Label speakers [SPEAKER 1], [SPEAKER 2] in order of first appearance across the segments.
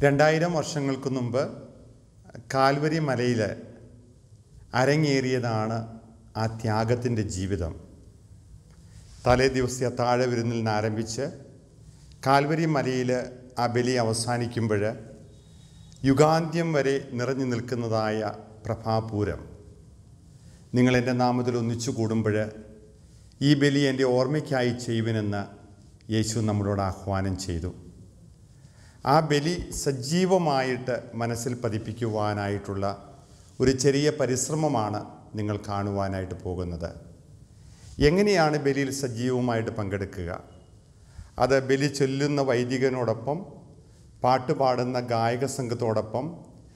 [SPEAKER 1] രണ്ടായിരം വർഷങ്ങൾക്ക് മുമ്പ് കാൽവരി മലയിൽ അരങ്ങേറിയതാണ് ആ ത്യാഗത്തിൻ്റെ ജീവിതം തലേ ദിവസത്തെ താഴെ വിരുന്നിൽ നിന്ന് ആരംഭിച്ച് കാൽവരി മലയിൽ ആ ബലി അവസാനിക്കുമ്പോൾ യുഗാന്ത്യം വരെ നിറഞ്ഞു നിൽക്കുന്നതായ പ്രഭാപൂരം നിങ്ങൾ എൻ്റെ നാമത്തിൽ ഒന്നിച്ചു കൂടുമ്പോൾ ഈ ബലി എൻ്റെ ഓർമ്മയ്ക്കായി ചെയ്യുവിനെന്ന് യേശു നമ്മളോട് ആഹ്വാനം ചെയ്തു ആ ബലി സജീവമായിട്ട് മനസ്സിൽ പതിപ്പിക്കുവാനായിട്ടുള്ള ഒരു ചെറിയ പരിശ്രമമാണ് നിങ്ങൾ കാണുവാനായിട്ട് പോകുന്നത് എങ്ങനെയാണ് ബലിയിൽ സജീവമായിട്ട് പങ്കെടുക്കുക അത് ബലി ചൊല്ലുന്ന വൈദികനോടൊപ്പം പാട്ട് പാടുന്ന ഗായക സംഘത്തോടൊപ്പം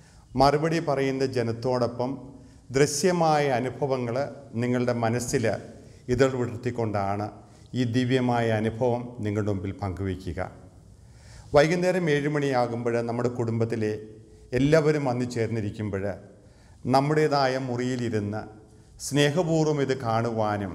[SPEAKER 1] മറുപടി പറയുന്ന ജനത്തോടൊപ്പം ദൃശ്യമായ അനുഭവങ്ങൾ നിങ്ങളുടെ മനസ്സിൽ ഇതൾ വിടർത്തിക്കൊണ്ടാണ് ഈ ദിവ്യമായ അനുഭവം നിങ്ങളുടെ മുമ്പിൽ പങ്കുവയ്ക്കുക വൈകുന്നേരം ഏഴ് മണിയാകുമ്പോൾ നമ്മുടെ കുടുംബത്തിലെ എല്ലാവരും വന്നു ചേർന്നിരിക്കുമ്പോൾ നമ്മുടേതായ മുറിയിലിരുന്ന് സ്നേഹപൂർവ്വം ഇത് കാണുവാനും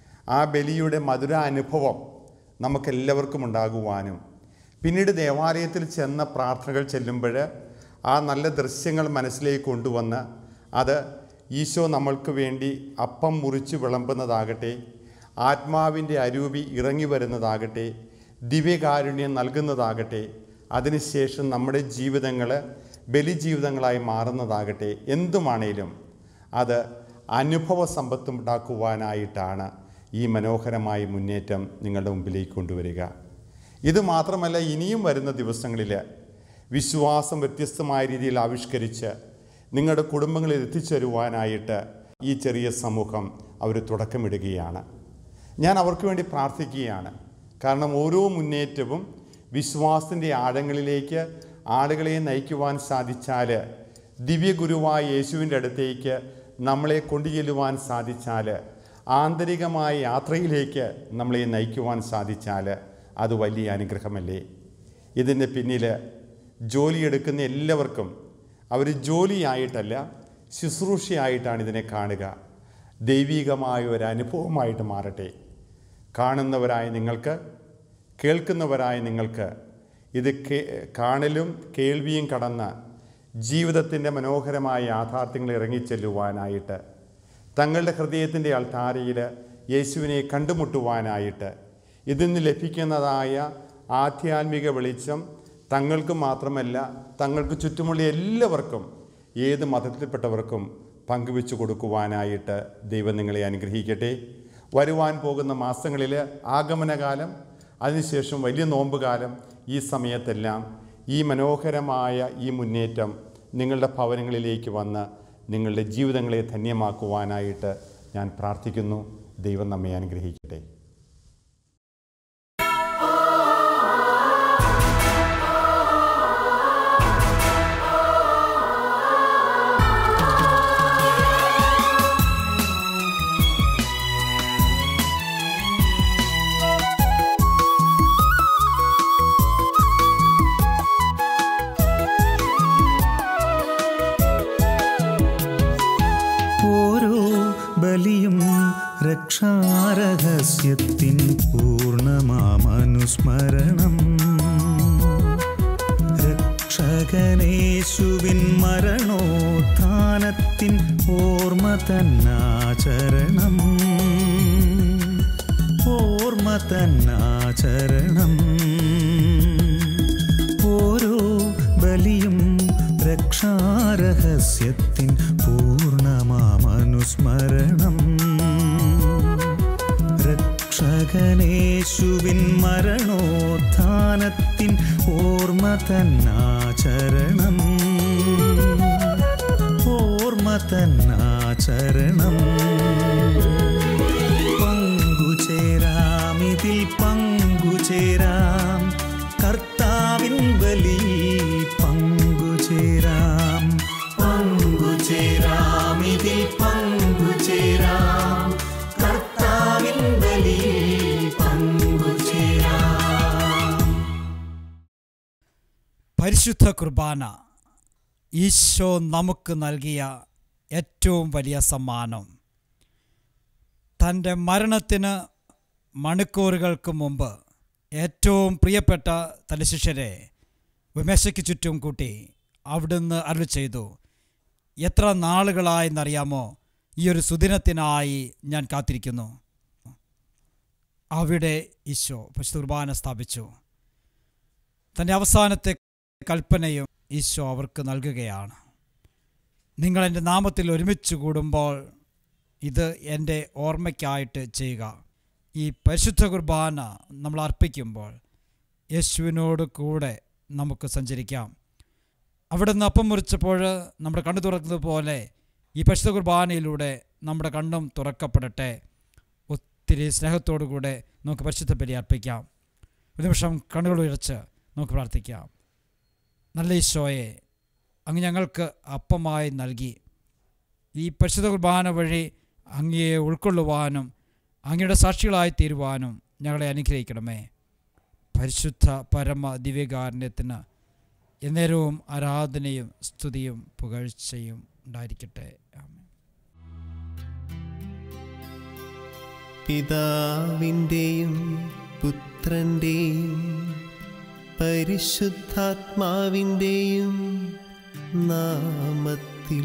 [SPEAKER 1] ആ ബലിയുടെ മധുര അനുഭവം നമുക്കെല്ലാവർക്കും ഉണ്ടാകുവാനും പിന്നീട് ദേവാലയത്തിൽ ചെന്ന പ്രാർത്ഥനകൾ ചെല്ലുമ്പോൾ ആ നല്ല ദൃശ്യങ്ങൾ മനസ്സിലേക്ക് കൊണ്ടുവന്ന് അത് ഈശോ നമ്മൾക്ക് വേണ്ടി അപ്പം മുറിച്ച് വിളമ്പുന്നതാകട്ടെ ആത്മാവിൻ്റെ അരൂപി ഇറങ്ങി വരുന്നതാകട്ടെ ദിവ്യകാരുണ്യം നൽകുന്നതാകട്ടെ അതിനുശേഷം നമ്മുടെ ജീവിതങ്ങൾ ബലിജീവിതങ്ങളായി മാറുന്നതാകട്ടെ എന്തുമാണേലും അത് അനുഭവ സമ്പത്തും ഉണ്ടാക്കുവാനായിട്ടാണ് ഈ മനോഹരമായ മുന്നേറ്റം നിങ്ങളുടെ മുമ്പിലേക്ക് കൊണ്ടുവരിക ഇത് മാത്രമല്ല ഇനിയും വരുന്ന ദിവസങ്ങളിൽ വിശ്വാസം വ്യത്യസ്തമായ രീതിയിൽ ആവിഷ്കരിച്ച് നിങ്ങളുടെ കുടുംബങ്ങളിൽ എത്തിച്ചേരുവാനായിട്ട് ഈ ചെറിയ സമൂഹം അവർ തുടക്കമിടുകയാണ് ഞാൻ അവർക്ക് വേണ്ടി പ്രാർത്ഥിക്കുകയാണ് കാരണം ഓരോ മുന്നേറ്റവും വിശ്വാസത്തിൻ്റെ ആഴങ്ങളിലേക്ക് ആളുകളെ നയിക്കുവാൻ സാധിച്ചാൽ ദിവ്യഗുരുവായ യേശുവിൻ്റെ അടുത്തേക്ക് നമ്മളെ കൊണ്ടുചെല്ലുവാൻ സാധിച്ചാൽ ആന്തരികമായ യാത്രയിലേക്ക് നമ്മളെ നയിക്കുവാൻ സാധിച്ചാൽ അത് വലിയ അനുഗ്രഹമല്ലേ ഇതിൻ്റെ പിന്നിൽ ജോലിയെടുക്കുന്ന എല്ലാവർക്കും അവർ ജോലിയായിട്ടല്ല ശുശ്രൂഷയായിട്ടാണ് ഇതിനെ കാണുക ദൈവികമായ ഒരു അനുഭവമായിട്ട് മാറട്ടെ കാണുന്നവരായ നിങ്ങൾക്ക് കേൾക്കുന്നവരായ നിങ്ങൾക്ക് ഇത് കേ കാണലും കേൾവിയും കടന്ന് ജീവിതത്തിൻ്റെ മനോഹരമായ യാഥാർത്ഥ്യങ്ങൾ ഇറങ്ങിച്ചെല്ലുവാനായിട്ട് തങ്ങളുടെ ഹൃദയത്തിൻ്റെ അൾത്താരയിൽ യേശുവിനെ കണ്ടുമുട്ടുവാനായിട്ട് ഇതിൽ നിന്ന് ലഭിക്കുന്നതായ ആധ്യാത്മിക വെളിച്ചം തങ്ങൾക്ക് മാത്രമല്ല തങ്ങൾക്ക് ചുറ്റുമുള്ള എല്ലാവർക്കും ഏത് മതത്തിൽപ്പെട്ടവർക്കും പങ്കുവെച്ചു കൊടുക്കുവാനായിട്ട് ദൈവം നിങ്ങളെ അനുഗ്രഹിക്കട്ടെ വരുവാൻ പോകുന്ന മാസങ്ങളിൽ ആഗമനകാലം അതിനുശേഷം വലിയ നോമ്പുകാലം ഈ സമയത്തെല്ലാം ഈ മനോഹരമായ ഈ മുന്നേറ്റം നിങ്ങളുടെ ഭവനങ്ങളിലേക്ക് വന്ന് നിങ്ങളുടെ ജീവിതങ്ങളെ ധന്യമാക്കുവാനായിട്ട് ഞാൻ പ്രാർത്ഥിക്കുന്നു ദൈവം നമ്മെ അനുഗ്രഹിക്കട്ടെ
[SPEAKER 2] ഓരോ ബലിയും രക്ഷാരഹസ്യത്തിൻ പൂർണ്ണമാമനുസ്മരണം രക്ഷകനേശുവിൻ മരണോത്ഥാനത്തിൻ ഓർമ്മ തന്നാചരണം ഓർമ്മ തന്നാചരണം ഓരോ ബലിയും രക്ഷാരഹസ്യത്തിൻ പൂർണ്ണമാമനുസ്മരണം രക്ഷകനേശുവിൻ മരണോത്ഥാനത്തിൻ ഓർമ്മ തന്നാചരണം ഓർമ്മ തന്നാചരണം പങ്കുചേരാമിതിൽ പങ്കുചേരാം കർത്താവിൻ ബലി പങ്കുചേരാം പങ്കുചേരാമിതിൽ പങ്കുചേരാം കർത്താവിൻ ബലി പങ്കുചേരാം
[SPEAKER 3] പരിശുദ്ധ കുർബാന ഈശോ നമുക്ക് നൽകിയ ഏറ്റവും വലിയ സമ്മാനം തൻ്റെ മരണത്തിന് മണിക്കൂറുകൾക്ക് മുമ്പ് ഏറ്റവും പ്രിയപ്പെട്ട തൻ്റെ ശിഷ്യരെ മേശയ്ക്ക് ചുറ്റും കൂട്ടി അവിടുന്ന് അരുളി ചെയ്തു എത്ര നാളുകളായെന്നറിയാമോ ഈ ഒരു സുദിനത്തിനായി ഞാൻ കാത്തിരിക്കുന്നു അവിടെ ഈശോ പരിശുദ്ധ കുർബാന സ്ഥാപിച്ചു തൻ്റെ അവസാനത്തെ കൽപ്പനയും ഈശോ അവർക്ക് നൽകുകയാണ് നിങ്ങൾ എൻ്റെ നാമത്തിൽ ഒരുമിച്ച് കൂടുമ്പോൾ ഇത് എൻ്റെ ഓർമ്മയ്ക്കായിട്ട് ചെയ്യുക ഈ പരിശുദ്ധ കുർബാന നമ്മൾ അർപ്പിക്കുമ്പോൾ യേശുവിനോട് കൂടെ നമുക്ക് സഞ്ചരിക്കാം അവിടുന്ന് അപ്പം മുറിച്ചപ്പോൾ നമ്മുടെ കണ്ണു തുറക്കുന്നത് പോലെ ഈ പരിശുദ്ധ കുർബാനയിലൂടെ നമ്മുടെ കണ്ണും തുറക്കപ്പെടട്ടെ ഒത്തിരി സ്നേഹത്തോടു കൂടെ നമുക്ക് പരിശുദ്ധ ബലി അർപ്പിക്കാം ഒരു നിമിഷം കണ്ണുകൾ ഉയർച്ച് നമുക്ക് പ്രാർത്ഥിക്കാം നല്ല ഈശോയെ അങ്ങ് ഞങ്ങൾക്ക് അപ്പമായി നൽകി ഈ പരിശുദ്ധ കുർബാന വഴി അങ്ങയെ ഉൾക്കൊള്ളുവാനും അങ്ങയുടെ സാക്ഷികളായി തീരുവാനും ഞങ്ങളെ അനുഗ്രഹിക്കണമേ പരിശുദ്ധ പരമ ദിവ്യകാരുണ്യത്തിന് എന്നേരവും ആരാധനയും സ്തുതിയും പുകഴ്ചയും ഉണ്ടായിരിക്കട്ടെ ആമേൻ
[SPEAKER 4] പിതാവിൻ്റെയും പുത്രൻ്റെയും പരിശുദ്ധാത്മാവിൻ്റെയും നാമത്തിൽ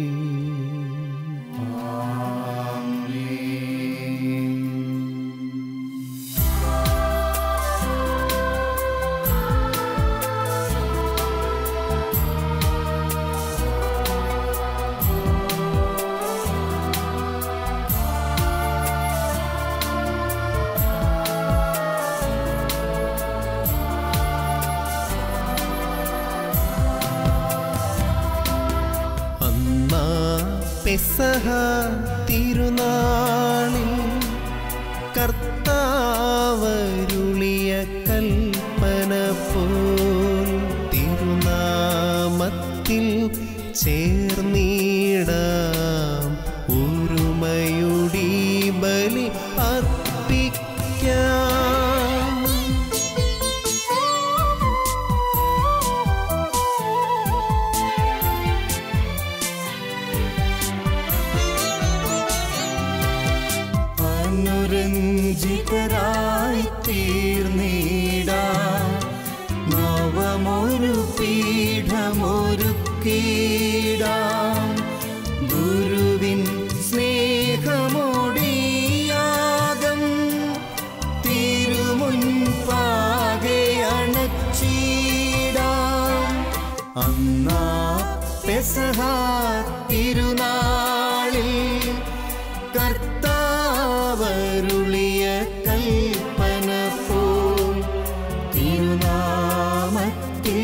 [SPEAKER 4] അന്നാ പെസഹ തിരുനാളിൽ കർത്താവരുളിയ കൽപ്പന പോൽ തിരുനാമത്തിൽ ചേർന്നിടാം ഒരുമയുടി ബലി അർപ്പിക്കാം
[SPEAKER 2] അനുരഞ്ജിതരായി തീർന്നിട നവമൊരു പീഠമൊരുക്കീട ഗുരുവിൻ സ്നേഹമോടിയാകം തിരുമുൻപാകെ അണച്ചീടാം അന്നാ പെസഹ തിരുനാളിൽ കർത്താവരുളിയ കൽപ്പന പോൽ തിരുനാമത്തിൽ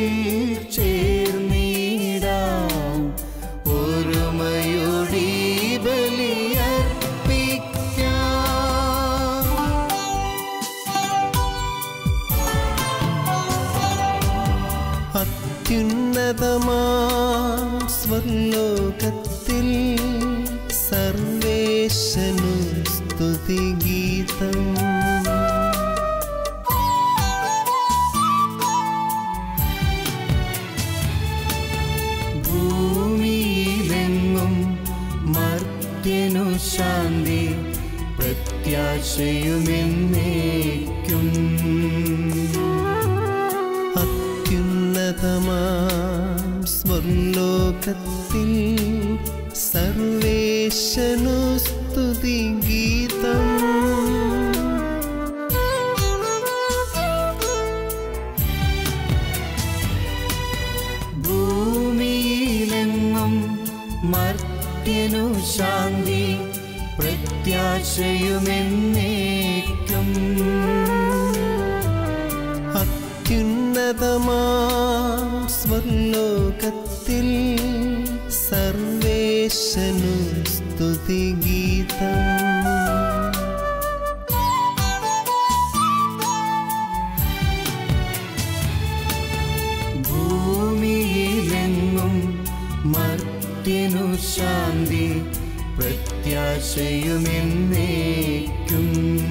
[SPEAKER 2] ചേർന്നിടാം ഒരുമയൊടി ബലിയർപ്പിക്കാം
[SPEAKER 4] അത്യുന്നതമാം സ്വർലോകത്തിൽ സർവേശനു സ്തുതിഗീതം
[SPEAKER 2] ഭൂമിയിലെങ്ങും മർത്യനു ശാന്തി പ്രത്യാശയുമെന്നേക്കും
[SPEAKER 4] അത്യുന്നതമാം സ്വർലോകത്തിൽ സർവേശനു സ്തുതിഗീതം
[SPEAKER 2] ഭൂമിയിലെങ്ങും മർത്യനു ശാന്തി പ്രത്യാശയുമെന്നേക്കും
[SPEAKER 4] അത്യുന്നതമാം സ്വർലോകത്തിൽ സർവേശനു സ്തുതിഗീതം
[SPEAKER 2] ഭൂമിയിലെങ്ങും മർത്യനു ശാന്തി പ്രത്യാശയുമെന്നേക്കും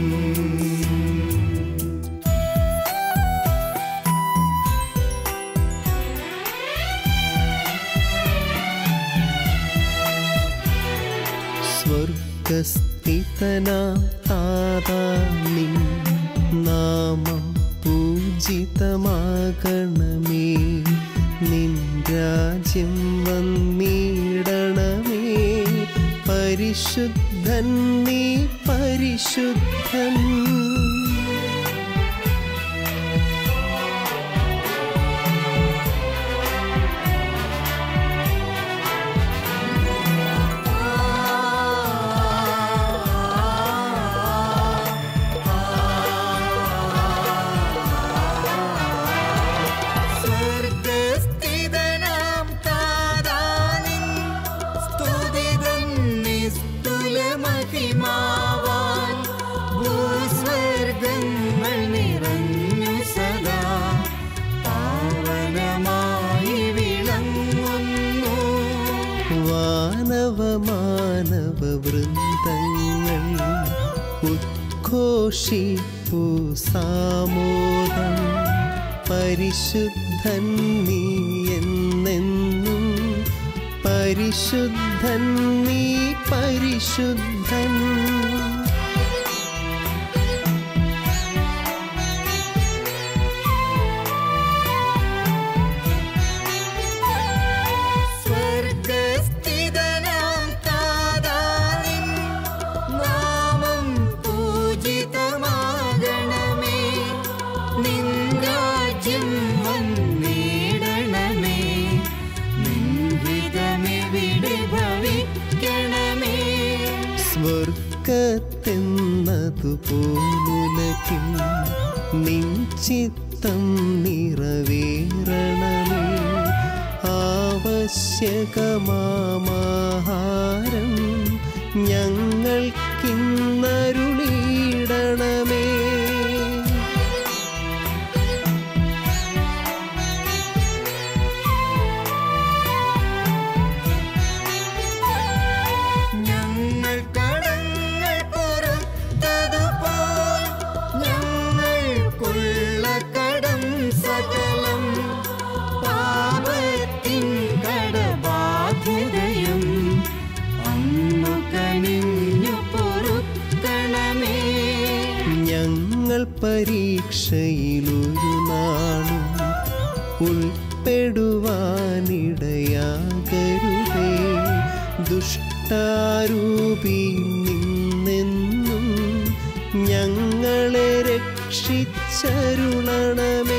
[SPEAKER 4] സ്വർഗസ്ഥിതന താതാനിൻ നാമം പൂജിതമാകണമേ രാജ്യം വന്നിടണമേ പരിശുദ്ധൻ നീ പരിശുദ്ധൻ
[SPEAKER 2] സ്വർഗസ്ഥിതനാം താരാനിൻ സ്തുതിതൻ നിസ്തുല മഹിമാവാൻ ഭൂസ്വർഗങ്ങൾ നിറഞ്ഞു സദാ പാവനമായി വിളങ്ങുന്നു
[SPEAKER 4] വാനവ മാനവ വൃന്ദങ്ങൾ ഉദ്ഘോഷിപ്പു സാമോദം പരിശുദ്ധൻ നീ എന്നെന്നും പരിശുദ്ധൻ നീ പരിശുദ്ധൻ
[SPEAKER 2] സ്വർഗസ്ഥിതനാം താതാനിൻ നാമം പൂജിതമാകണമേ നിൻ രാജ്യം വന്നിടണമേ നിൻ ഹിതമെവിടെ ഭവിക്കണമേ
[SPEAKER 4] സ്വർഗത്തെന്നതുപോലുലകിൽ നിൻ ചിത്തം നിറവേറണമേ ആവശ്യകമാഹാരം ഞങ്ങൾക്കിന്നരുളിയിടണമേ
[SPEAKER 2] ഞങ്ങൾ കടങ്ങൾ പുറത്തതുപോൽ ഞങ്ങൾക്കുള്ള കടം സകലം പാപത്തിൻ കടബാധ്യതയും അന്നു കനിഞ്ഞു പൊറുക്കണമേ
[SPEAKER 4] ഞങ്ങൾ പരീക്ഷയിലൊരു നാളും ഉൾപ്പെടുവാനിടയാകരുതേ ദുഷ്ടാരൂപി നിന്നെന്നും ഞങ്ങളെ രക്ഷിച്ചരുളണമേ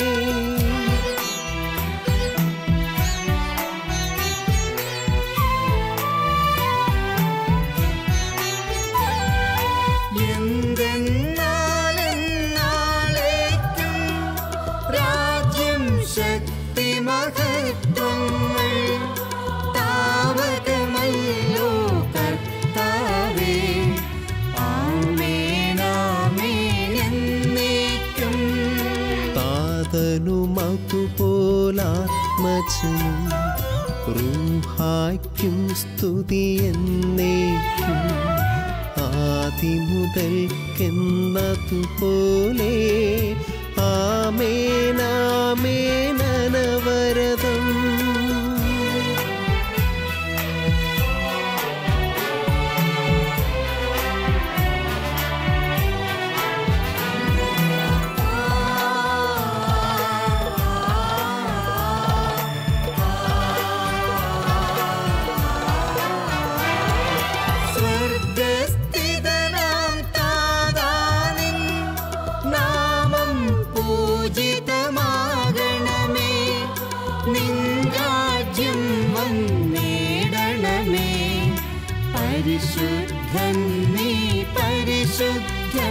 [SPEAKER 2] എന്തെന്നാലെന്നാളേക്കും രാജ്യം ശക്തി മഹത്വങ്ങൾ താവകമല്ലോ കർത്താവേ ആമേനാമേനെന്നേക്കും
[SPEAKER 4] താതനുമതുപോലാത്മജനും റൂഹായ്ക്കും സ്തുതി എന്നേക്കും ആദിമുതൽക്കെന്നതുപോലെ ആമേനാമേനവരതം
[SPEAKER 2] സ്വർഗസ്ഥിതനാം താതാനിൻ നാമം പൂജിതമാകണമേ നിൻ രാജ്യം വന്നിടണമേ പരിശുദ്ധൻ നീ പരിശുദ്ധൻ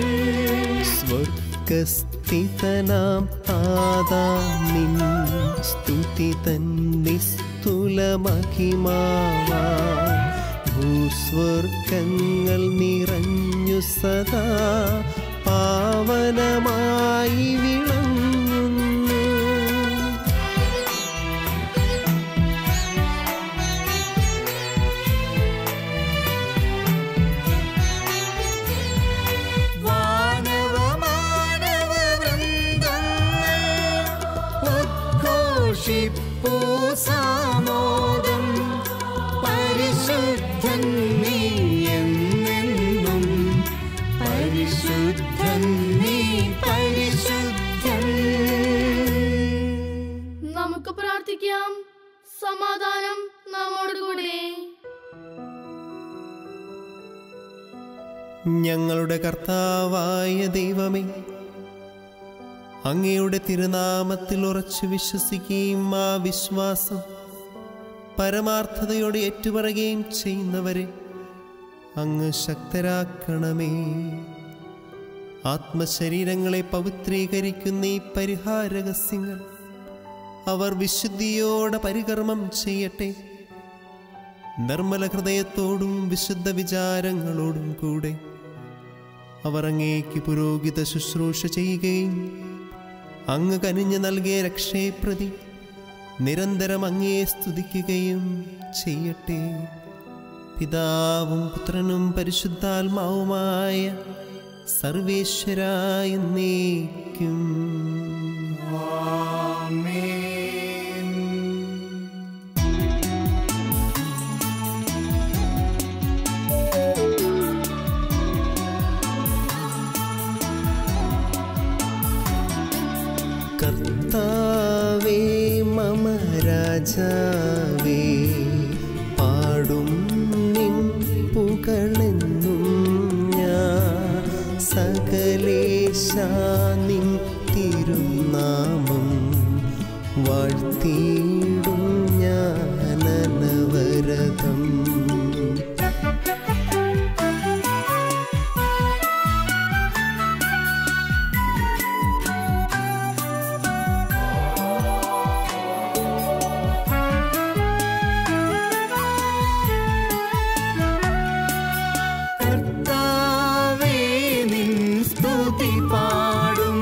[SPEAKER 4] സ്വർഗസ്ഥിതനാം താതാ നിൻ സ്തുതി തൻ നിസ്തുല മഹിമാവാൻ ഭൂസ്വർഗങ്ങൾ നിറഞ്ഞു സദാ പാവനമായി വിളങ്ങുന്നു
[SPEAKER 2] വാനവ മാനവ വൃന്ദങ്ങൾ ഉദ്ഘോഷിപ്പൂ സാമോദം പരിശുദ്ധൻ നീ എന്നെന്നും പരിശുദ്ധൻ നീ പരിശുദ്ധൻ
[SPEAKER 5] നമുക്ക് പ്രാർത്ഥിക്കാം സമാധാനം നമ്മോട് കൂടെ
[SPEAKER 4] ഞങ്ങളുടെ കർത്താവായ ദൈവമേ അങ്ങയുടെ തിരുനാമത്തിൽ ഉറച്ചു വിശ്വസിക്കുകയും ആ വിശ്വാസം പരമാർത്ഥതയോടെ ഏറ്റുപറയുകയും ചെയ്യുന്നവരെ അങ്ങ് ശക്തരാക്കണമേ ആത്മശരീരങ്ങളെ പവിത്രീകരിക്കുന്ന ഈ പരിഹാരഹസ്യങ്ങൾ അവർ വിശുദ്ധിയോടെ പരികർമ്മം ചെയ്യട്ടെ നിർമ്മല ഹൃദയത്തോടും വിശുദ്ധ വിചാരങ്ങളോടും കൂടെ അവർ അങ്ങേക്ക് പുരോഹിത ശുശ്രൂഷ ചെയ്യുകയും അങ്ങ് കനിഞ്ഞു നൽകിയ രക്ഷയെ പ്രതി നിരന്തരം അങ്ങയെ സ്തുതിക്കുകയും ചെയ്യട്ടെ പിതാവും പുത്രനും പരിശുദ്ധാത്മാവുമായ സർവേശ്വരായ നീക്കും കർത്താവേ മമ രാജാവേ പാടും നിൻ പുകളെന്നും ഞാൻ സകലേശ നിൻ തിരുനാമം വാഴ്ത്തിയിടും ഞാൻ അനവരതം
[SPEAKER 2] കർത്താവേ നിൻ സ്തുതി പാടും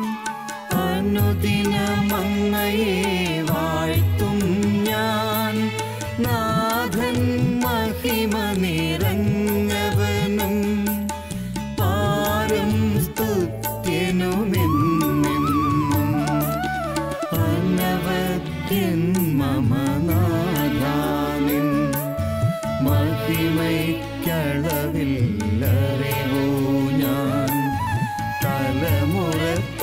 [SPEAKER 2] അനുദിനമങ്ങയെ വാഴ്ത്തും ഞാൻ നാഥൻ മഹിമ നിറഞ്ഞവനും പാരം സ്തുത്യനുമെന്നെന്നും അനവത്യൻ മമ നാഥാനിൻ മഹിമയ്ക്കളവില്ലറിവോ ഞാൻ തലമുറ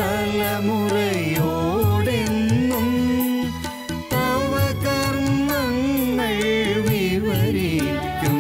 [SPEAKER 2] തലമുറയോടെന്നും തവ കർമ്മങ്ങൾ വിവരിക്കും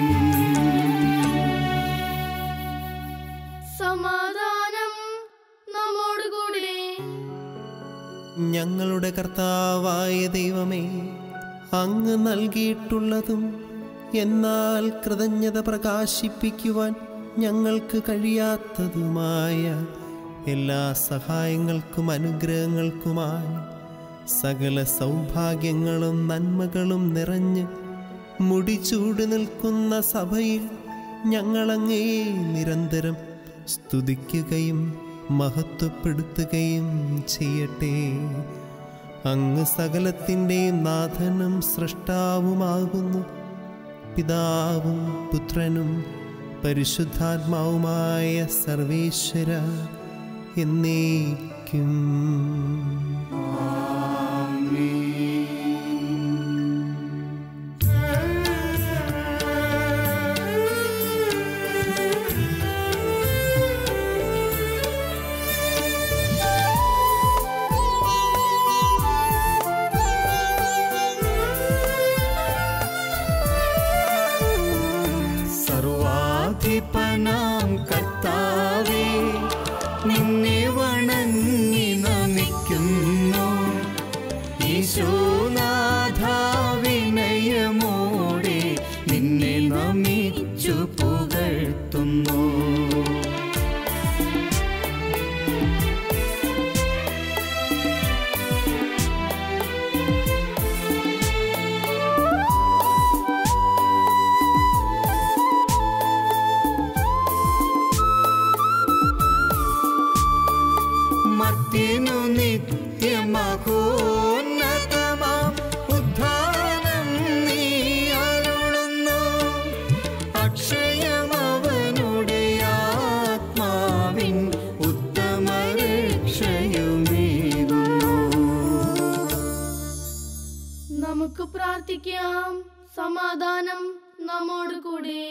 [SPEAKER 5] സമാധാനം നമ്മോട് കൂടെ
[SPEAKER 4] ഞങ്ങളുടെ കർത്താവായ ദൈവമേ അങ്ങ് നൽകിയിട്ടുള്ളതും എന്നാൽ കൃതജ്ഞത പ്രകാശിപ്പിക്കുവാൻ ഞങ്ങൾക്ക് കഴിയാത്തതുമായ എല്ലാ സഹായങ്ങൾക്കും അനുഗ്രഹങ്ങൾക്കുമായി സകല സൗഭാഗ്യങ്ങളും നന്മകളും നിറഞ്ഞ് മുടിചൂടി നിൽക്കുന്ന സഭയിൽ ഞങ്ങളങ്ങേ നിരന്തരം സ്തുതിക്കുകയും മഹത്വപ്പെടുത്തുകയും ചെയ്യട്ടെ അങ്ങ് സകലത്തിൻ്റെയും നാഥനും സൃഷ്ടാവുമാകുന്നു പിതാവും പുത്രനും പരിശുദ്ധാത്മാവുമായ സർവേശ്വര എന്നേക്കും
[SPEAKER 2] സർവാധിപനാം കർത്താവേ നിന്നെ വണങ്ങി നമിക്കുന്നു ഈശോനാഥ വിനയമോടെ നിന്നെ നമിച്ചു പുകഴ്ത്തുന്നു മർത്യനു നിത്യമഹോന്നതമാം ഉദ്ധാനം നീ അരുളുന്നു അക്ഷയമവനുടെ ആത്മാവിൻ ഉത്തമ രക്ഷയുമേകുന്നു
[SPEAKER 5] നമുക്ക് പ്രാർത്ഥിക്കാം സമാധാനം നമ്മോട് കൂടെ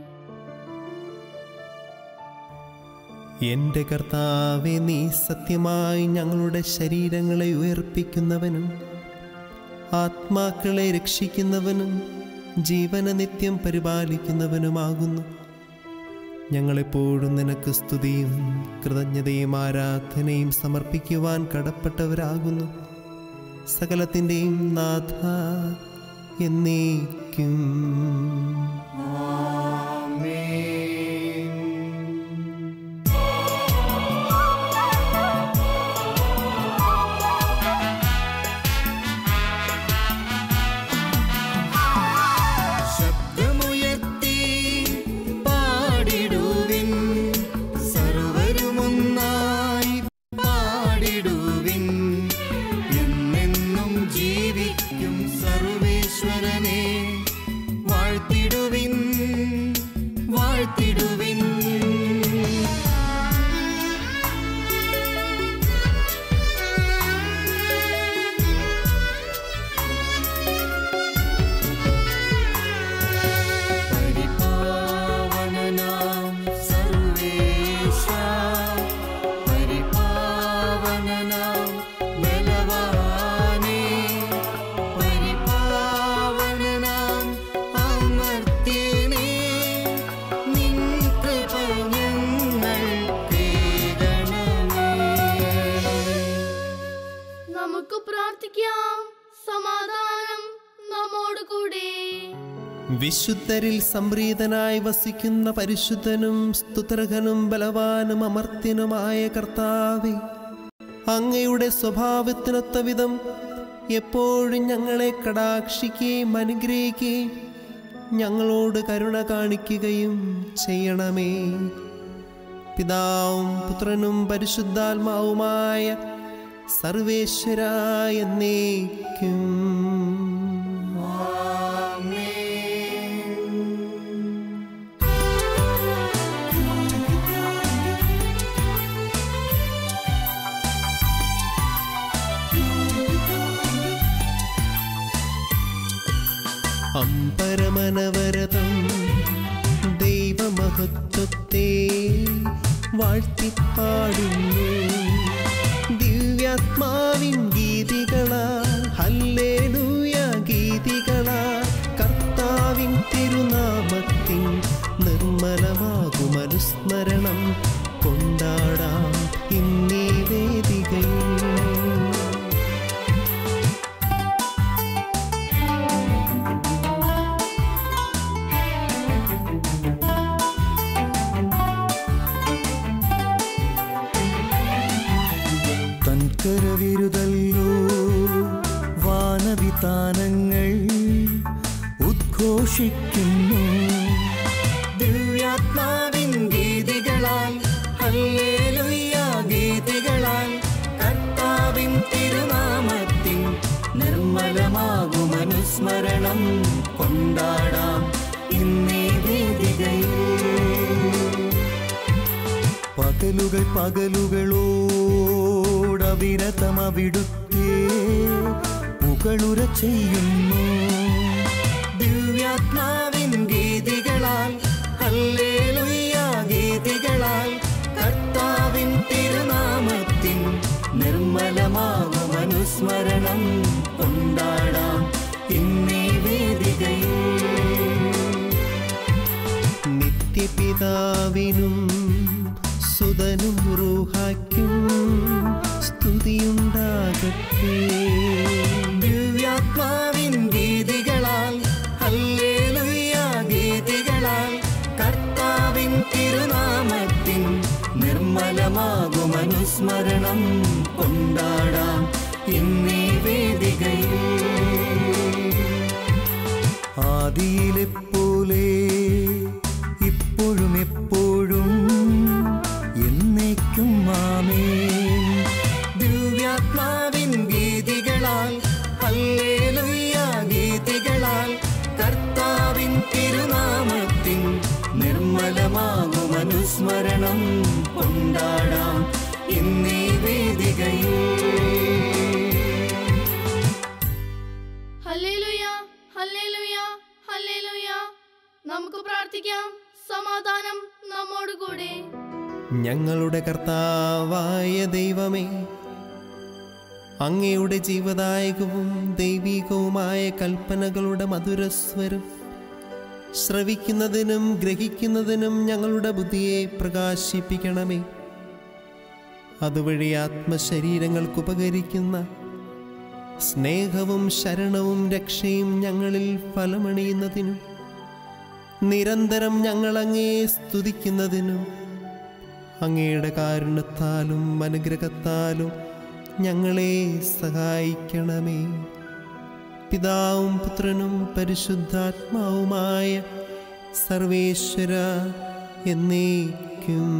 [SPEAKER 4] എൻ്റെ കർത്താവെ നീ സത്യമായി ഞങ്ങളുടെ ശരീരങ്ങളെ ഉയർപ്പിക്കുന്നവനും ആത്മാക്കളെ രക്ഷിക്കുന്നവനും ജീവന നിത്യം പരിപാലിക്കുന്നവനുമാകുന്നു ഞങ്ങളെപ്പോഴും നിനക്ക് സ്തുതിയും കൃതജ്ഞതയും ആരാധനയും സമർപ്പിക്കുവാൻ കടപ്പെട്ടവരാകുന്നു സകലത്തിൻ്റെയും നാഥ എന്നേക്കും
[SPEAKER 2] ശബ്ദമുയർത്തി പാടിടുവിൻ സർവരുമൊന്നായി പാടിടുവിൻ എന്നെന്നും ജീവിക്കും സർവേശ്വരനെ വാഴ്ത്തിടുവിൻ വാഴ്ത്തിടുവിൻ പരിപാവനനാം സർവേശ പരിപാവനനാം ബലവാനേ പരിപാവനനാം അമർത്യനേ നിൻ കൃപ ഞങ്ങൾ കേൾക്കണമേ
[SPEAKER 5] നമുക്ക് പ്രാർത്ഥിക്കാം സമാധാനം നമ്മോട് കൂടെ
[SPEAKER 4] വിശുദ്ധരിൽ സംപ്രീതനായി വസിക്കുന്ന പരിശുദ്ധനും സ്തുതർഹനും ബലവാനും അമർത്യനുമായ കർത്താവെ അങ്ങയുടെ സ്വഭാവത്തിനൊത്ത വിധം എപ്പോഴും ഞങ്ങളെ കടാക്ഷിക്കുകയും അനുഗ്രഹിക്കുകയും ഞങ്ങളോട് കരുണ കാണിക്കുകയും ചെയ്യണമേ പിതാവും പുത്രനും പരിശുദ്ധാത്മാവുമായ സർവേശ്വരായ എന്നേക്കും അമ്പരമനവരതം ദൈവമഹത്വത്തെ വാഴ്ത്തിപ്പാടുന്നു ദിവ്യാത്മാവിൻ ഗീതികളാൽ ഹല്ലേലൂയ ഗീതികളാൽ കർത്താവിൻ തിരുനാമത്തിൻ നിർമ്മലമാകും അനുസ്മരണം കൊണ്ടാടാം ഇന്നീ വേദികയിൽ
[SPEAKER 2] തൻകരവിരുതല്ലോ വാനവിതാനങ്ങൾ ഉദ്ഘോഷിക്കുന്നു ദിവ്യാത്മാവിൻ ഗീതികളാൽ ഹല്ലേലൂയ ഗീതികളാൽ കർത്താവിൻ തിരുനാമത്തിൻ നിർമ്മലമാകും അനുസ്മരണം കൊണ്ടാടാം ഇന്നേ വേദികയിൽ പകലുകൾ പകലുകളോടവിരതമവിടുത്തേ പുകളുര ചെയ്യുന്നു ദിവ്യാത്മാവിൻ ഗീതികളാൽ ഹല്ലേലൂയ ഗീതികളാൽ കർത്താവിൻ തിരുനാമത്തിൻ നിർമ്മലമാകും അനുസ്മരണം കൊണ്ടാടാം ഇന്നീ വേദികയിൽ
[SPEAKER 4] നിത്യപിതാവിനും സുതനും റൂഹായ്ക്കും സ്തുതിയുണ്ടാകട്ടെ
[SPEAKER 2] ദിവ്യാത്മാവിൻ ഗീതികളാൽ ഹല്ലേലൂയ ഗീതികളാൽ കർത്താവിൻ തിരുനാമത്തിൻ നിർമ്മലമാകും അനുസ്മരണം കൊണ്ടാടാം ഇന്നീ വേദികയിൽ ആദിയിലെ പോലെ ഇപ്പോഴും എപ്പോഴും എന്നേക്കും ആമേൻ ദിവ്യാത്മാവിൻ ഗീതികളാൽ ഹല്ലേലൂയ ഗീതികളാൽ കർത്താവിൻ തിരുനാമത്തിൻ നിർമ്മലമാകും അനുസ്മരണം കൊണ്ടാടാം ഇന്നീ വേദികയിൽ
[SPEAKER 5] ഹല്ലേലൂയ ഹല്ലേലൂയ ഹല്ലേലൂയ നമുക്ക് പ്രാർത്ഥിക്കാം സമാധാനം നമ്മോട് കൂടെ
[SPEAKER 4] ഞങ്ങളുടെ കർത്താവായ ദൈവമേ അങ്ങയുടെ ജീവദായകവും ദൈവികവുമായ കൽപ്പനകളുടെ മധുരസ്വരം ശ്രവിക്കുന്നതിനും ഗ്രഹിക്കുന്നതിനും ഞങ്ങളുടെ ബുദ്ധിയെ പ്രകാശിപ്പിക്കണമേ അതുവഴി ആത്മശരീരങ്ങൾക്ക് ഉപകരിക്കുന്ന സ്നേഹവും ശരണവും രക്ഷയും ഞങ്ങളിൽ ഫലമണിയുന്നതിനും നിരന്തരം ഞങ്ങൾ അങ്ങയെ സ്തുതിക്കുന്നതിനും അങ്ങയുടെ കാരുണ്യത്താലും അനുഗ്രഹത്താലും ഞങ്ങളെ സഹായിക്കണമേ പിതാവും പുത്രനും പരിശുദ്ധാത്മാവുമായ സർവേശ്വര എന്നേക്കും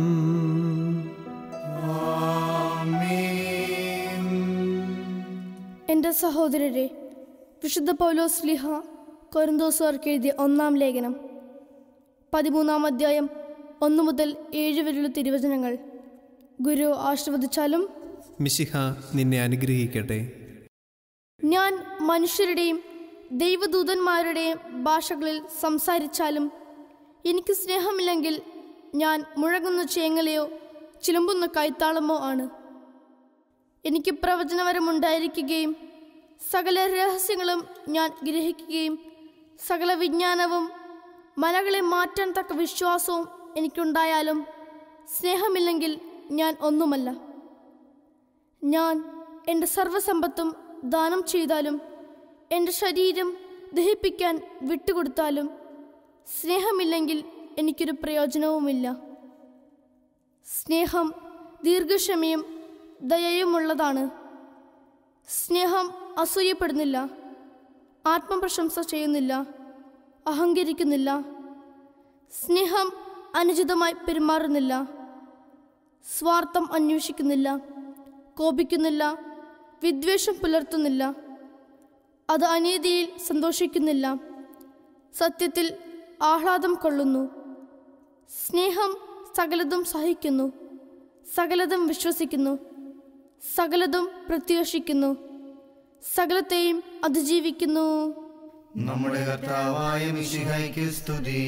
[SPEAKER 5] എൻ്റെ സഹോദരരെ വിശുദ്ധ പൗലോസ് ലിഹ കൊരിന്തോസുകാർക്ക് എഴുതിയ ഒന്നാം ലേഖനം പതിമൂന്നാം അധ്യായം ഒന്ന് മുതൽ ഏഴ് വരെയുള്ള തിരുവചനങ്ങൾ ഗുരു ആശീർവദിച്ചാലും
[SPEAKER 4] മിശിഹ നിന്നെ അനുഗ്രഹിക്കട്ടെ
[SPEAKER 5] ഞാൻ മനുഷ്യരുടെയും ദൈവദൂതന്മാരുടെയും ഭാഷകളിൽ സംസാരിച്ചാലും എനിക്ക് സ്നേഹമില്ലെങ്കിൽ ഞാൻ മുഴങ്ങുന്ന ചേങ്ങലയോ ചിലമ്പുന്ന കൈത്താളമോ ആണ് എനിക്ക് പ്രവചനവരമുണ്ടായിരിക്കുകയും സകല രഹസ്യങ്ങളും ഞാൻ ഗ്രഹിക്കുകയും സകല വിജ്ഞാനവും മലകളെ മാറ്റാൻ തക്ക വിശ്വാസവും എനിക്കുണ്ടായാലും സ്നേഹമില്ലെങ്കിൽ ഞാൻ ഒന്നുമല്ല ഞാൻ എൻ്റെ സർവസമ്പത്തും ദാനം ചെയ്താലും എൻ്റെ ശരീരം ദഹിപ്പിക്കാൻ വിട്ടുകൊടുത്താലും സ്നേഹമില്ലെങ്കിൽ എനിക്കൊരു പ്രയോജനവുമില്ല സ്നേഹം ദീർഘക്ഷമയും ദയയുമുള്ളതാണ് സ്നേഹം അസൂയപ്പെടുന്നില്ല ആത്മപ്രശംസ ചെയ്യുന്നില്ല അഹങ്കരിക്കുന്നില്ല സ്നേഹം അനുചിതമായി പെരുമാറുന്നില്ല സ്വാർത്ഥം അന്വേഷിക്കുന്നില്ല കോപിക്കുന്നില്ല വിദ്വേഷം പുലർത്തുന്നില്ല അത് അനീതിയിൽ സന്തോഷിക്കുന്നില്ല സത്യത്തിൽ ആഹ്ലാദം കൊള്ളുന്നു സ്നേഹം സകലതും സഹിക്കുന്നു സകലതും വിശ്വസിക്കുന്നു സകലതും പ്രത്യാശിക്കുന്നു സകലത്തെയും അതിജീവിക്കുന്നു
[SPEAKER 6] നമ്മുടെ കർത്താവായ മിശിഹായ്ക്ക് സ്തുതി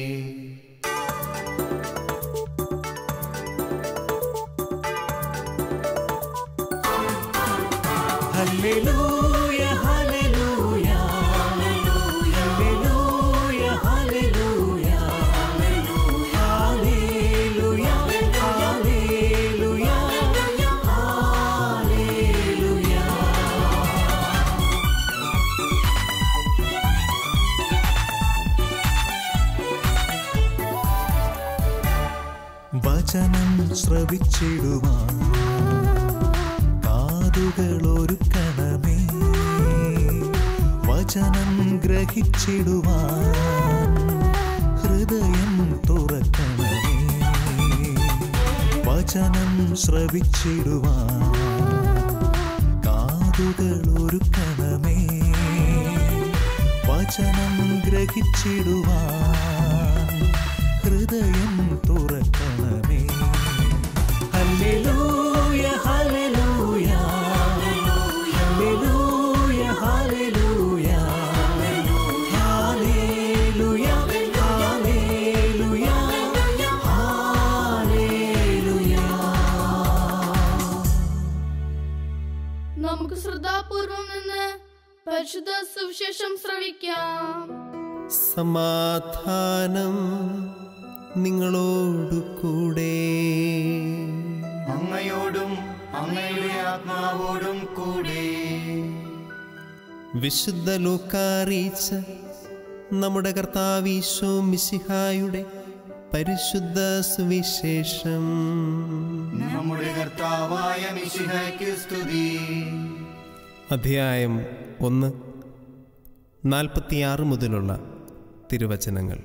[SPEAKER 2] ഹല്ലേലൂയ ഹല്ലേലൂയ ഹല്ലേലൂയ ഹല്ലേലൂയ ഹല്ലേലൂയ ഹല്ലേലൂയ ഹല്ലേലൂയ വചനം ശ്രവിച്ചിടുവാൻ കാതുകളൊരുക്കണമേ വചനം ഗ്രഹിച്ചിടുവാൻ ഹൃദയം തുറക്കണമേ വചനം ശ്രവിച്ചിടുവാൻ കാതുകളൊരുക്കണമേ വചനം ഗ്രഹിച്ചിടുവാൻ ഹൃദയം തുറക്കണമേ ഹല്ലേലൂയ ഹല്ലേലൂയ ഹല്ലേലൂയ ഹല്ലേലൂയ ഹല്ലേലൂയ ഹല്ലേലൂയ ഹല്ലേലൂയ
[SPEAKER 5] നമുക്ക് ശ്രദ്ധാപൂർവം നിന്ന് പരിശുദ്ധ സുവിശേഷം ശ്രവിക്കാം
[SPEAKER 4] സമാധാനം നിങ്ങളോടു കൂടെ
[SPEAKER 6] അങ്ങയോടും അങ്ങയുടെ ആത്മാവോടും കൂടെ
[SPEAKER 4] വിശുദ്ധ ലൂക്കാറിയിച്ച നമ്മുടെ കർത്താവീശോ മിശിഹായുടെ പരിശുദ്ധ സുവിശേഷം
[SPEAKER 6] നമ്മുടെ കർത്താവായ മിശിഹായ്ക്ക് സ്തുതി
[SPEAKER 4] അധ്യായം ഒന്ന് നാൽപ്പത്തിയാറ് മുതലുള്ള തിരുവചനങ്ങൾ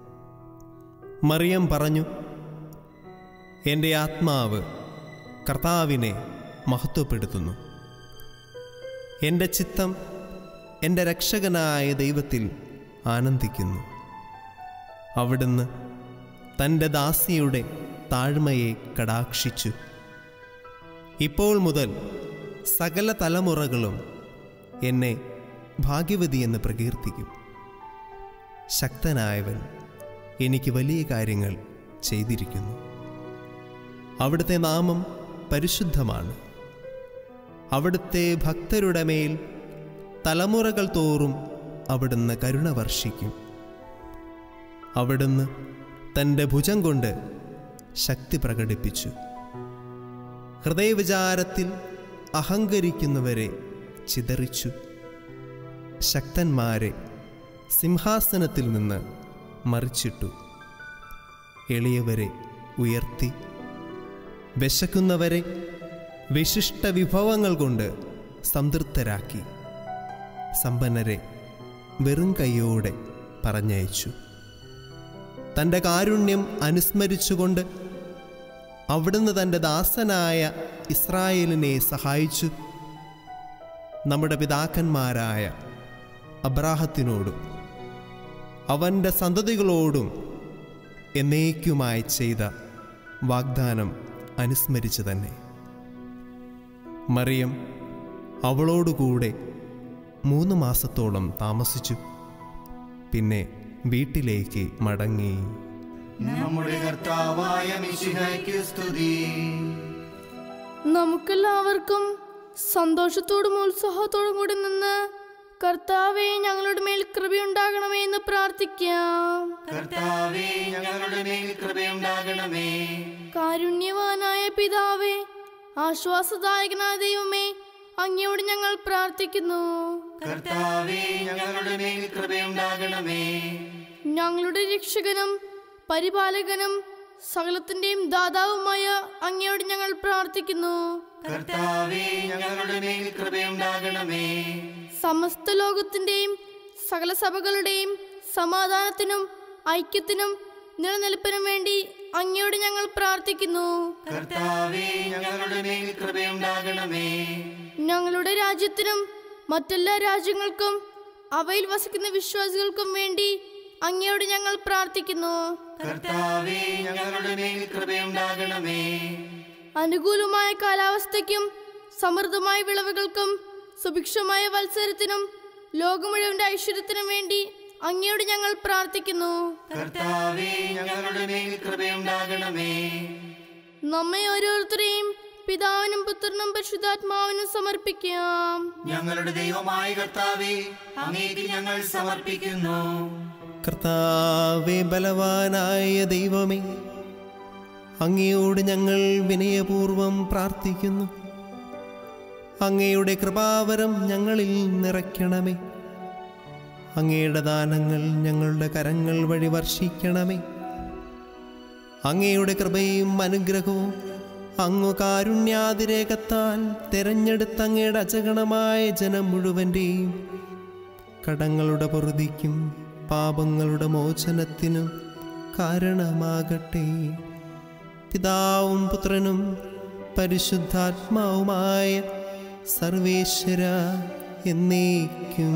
[SPEAKER 4] മറിയം പറഞ്ഞു എൻ്റെ ആത്മാവ് കർത്താവിനെ മഹത്വപ്പെടുത്തുന്നു എൻ്റെ ചിത്തം എൻ്റെ രക്ഷകനായ ദൈവത്തിൽ ആനന്ദിക്കുന്നു അവിടുന്ന് തൻ്റെ ദാസിയുടെ താഴ്മയെ കടാക്ഷിച്ചു ഇപ്പോൾ മുതൽ സകല തലമുറകളും എന്നെ ഭാഗ്യവതിയെന്ന് പ്രകീർത്തിക്കും ശക്തനായവൻ എനിക്ക് വലിയ കാര്യങ്ങൾ ചെയ്തിരിക്കുന്നു അവിടുത്തെ നാമം പരിശുദ്ധമാണ് അവിടുത്തെ ഭക്തരുടെ മേൽ തലമുറകൾ തോറും അവിടുന്ന് കരുണ വർഷിക്കും അവിടുന്ന് തൻ്റെ ഭുജം കൊണ്ട് ശക്തി പ്രകടിപ്പിച്ചു ഹൃദയവിചാരത്തിൽ അഹങ്കരിക്കുന്നവരെ ചിതറിച്ചു ശക്തന്മാരെ സിംഹാസനത്തിൽ നിന്ന് മറിച്ചിട്ടു എളിയവരെ ഉയർത്തി വിശക്കുന്നവരെ വിശിഷ്ട വിഭവങ്ങൾ കൊണ്ട് സംതൃപ്തരാക്കി സമ്പന്നരെ വെറും കൈയോടെ പറഞ്ഞയച്ചു തൻ്റെ കാരുണ്യം അനുസ്മരിച്ചുകൊണ്ട് അവിടുന്ന് തൻ്റെ ദാസനായ ഇസ്രായേലിനെ സഹായിച്ചു നമ്മുടെ പിതാക്കന്മാരായ അബ്രാഹത്തിനോടും അവൻ്റെ സന്തതികളോടും എന്നേക്കുമായി ചെയ്ത വാഗ്ദാനം അനുസ്മരിച്ചു തന്നെ മറിയം അവളോടുകൂടെ മൂന്ന് മാസത്തോളം താമസിച്ചു പിന്നെ വീട്ടിലേക്ക് മടങ്ങി
[SPEAKER 6] നമ്മുടെ കർത്താവായ മിശിഹായ്ക്ക് സ്തുതി
[SPEAKER 5] നമുക്കെല്ലാവർക്കും സന്തോഷത്തോടും ഉത്സാഹത്തോടും കൂടി നിന്ന് കർത്താവെ ഞങ്ങളുടെ മേൽ കൃപയുണ്ടാകണമേ എന്ന് പ്രാർത്ഥിക്കാം
[SPEAKER 6] കർത്താവേ ഞങ്ങളുടെ മേൽ കൃപയുണ്ടാകണമേ
[SPEAKER 5] കാരുണ്യവാനായ പിതാവേ ആശ്വാസദായകനായ ദൈവമേ അങ്ങയോട് ഞങ്ങൾ പ്രാർത്ഥിക്കുന്നു
[SPEAKER 6] കർത്താവേ ഞങ്ങളുടെ മേൽ കൃപയുണ്ടാകണമേ
[SPEAKER 5] ഞങ്ങളുടെ രക്ഷകനും പരിപാലകനും സകലത്തിന്റെയും ദാതാവുമായ അങ്ങയോട് ഞങ്ങൾ പ്രാർത്ഥിക്കുന്നു
[SPEAKER 6] കർത്താവേ ഞങ്ങളുടെ മേൽ കൃപയുണ്ടാകണമേ
[SPEAKER 5] സമസ്ത ലോകത്തിന്റെയും സകല സഭകളുടെയും സമാധാനത്തിനും ഐക്യത്തിനും നിലനിൽപ്പിനും വേണ്ടി അങ്ങയോട് ഞങ്ങൾ പ്രാർത്ഥിക്കുന്നു
[SPEAKER 6] കർത്താവേ ഞങ്ങളുടെ മേൽ കൃപയുണ്ടാകണമേ
[SPEAKER 5] ഞങ്ങളുടെ രാജ്യത്തിനും മറ്റെല്ലാ രാജ്യങ്ങൾക്കും അവയിൽ വസിക്കുന്ന വിശ്വാസികൾക്കും വേണ്ടി അങ്ങയോട് ഞങ്ങൾ പ്രാർത്ഥിക്കുന്നു
[SPEAKER 6] കർത്താവേ ഞങ്ങളുടെ മേൽ കൃപയുണ്ടാകണമേ
[SPEAKER 5] അനുകൂലമായ കാലാവസ്ഥയ്ക്കും സമൃദ്ധമായ വിളവുകൾക്കും സുഭിക്ഷമായ വത്സരത്തിനും ലോകം മുഴുവന്റെ ഐശ്വര്യത്തിനും വേണ്ടി അങ്ങയോട് ഞങ്ങൾ പ്രാർത്ഥിക്കുന്നു
[SPEAKER 6] കർത്താവേ ഞങ്ങളുടെ മേൽ കൃപയുണ്ടാകണമേ
[SPEAKER 5] നമ്മെ ഓരോരുത്തരെയും പിതാവിനും പുത്രനും പരിശുദ്ധാത്മാവിനും സമർപ്പിക്കാം
[SPEAKER 6] ഞങ്ങളുടെ ദൈവമായ കർത്താവേ അങ്ങേക്ക് ഞങ്ങൾ സമർപ്പിക്കുന്നു
[SPEAKER 4] കർത്താവെ ബലവാനായ ദൈവമേ അങ്ങയോട് ഞങ്ങൾ വിനയപൂർവം പ്രാർത്ഥിക്കുന്നു അങ്ങയുടെ കൃപാവരം ഞങ്ങളിൽ നിറയ്ക്കണമേ അങ്ങയുടെ ദാനങ്ങൾ ഞങ്ങളുടെ കരങ്ങൾ വഴി വർഷിക്കണമേ അങ്ങയുടെ കൃപയും അനുഗ്രഹവും അങ്ങു കാരുണ്യാതിരേകത്താൽ തെരഞ്ഞെടുത്ത അങ്ങയുടെ അജഗണമായ ജനം മുഴുവൻ്റെയും കടങ്ങളുടെ പൊറുതിക്കും പാപങ്ങളുടെ മോചനത്തിനും കാരണമാകട്ടെ പിതാവും പുത്രനും പരിശുദ്ധാത്മാവുമായ സർവേശ്വര എന്നേക്കും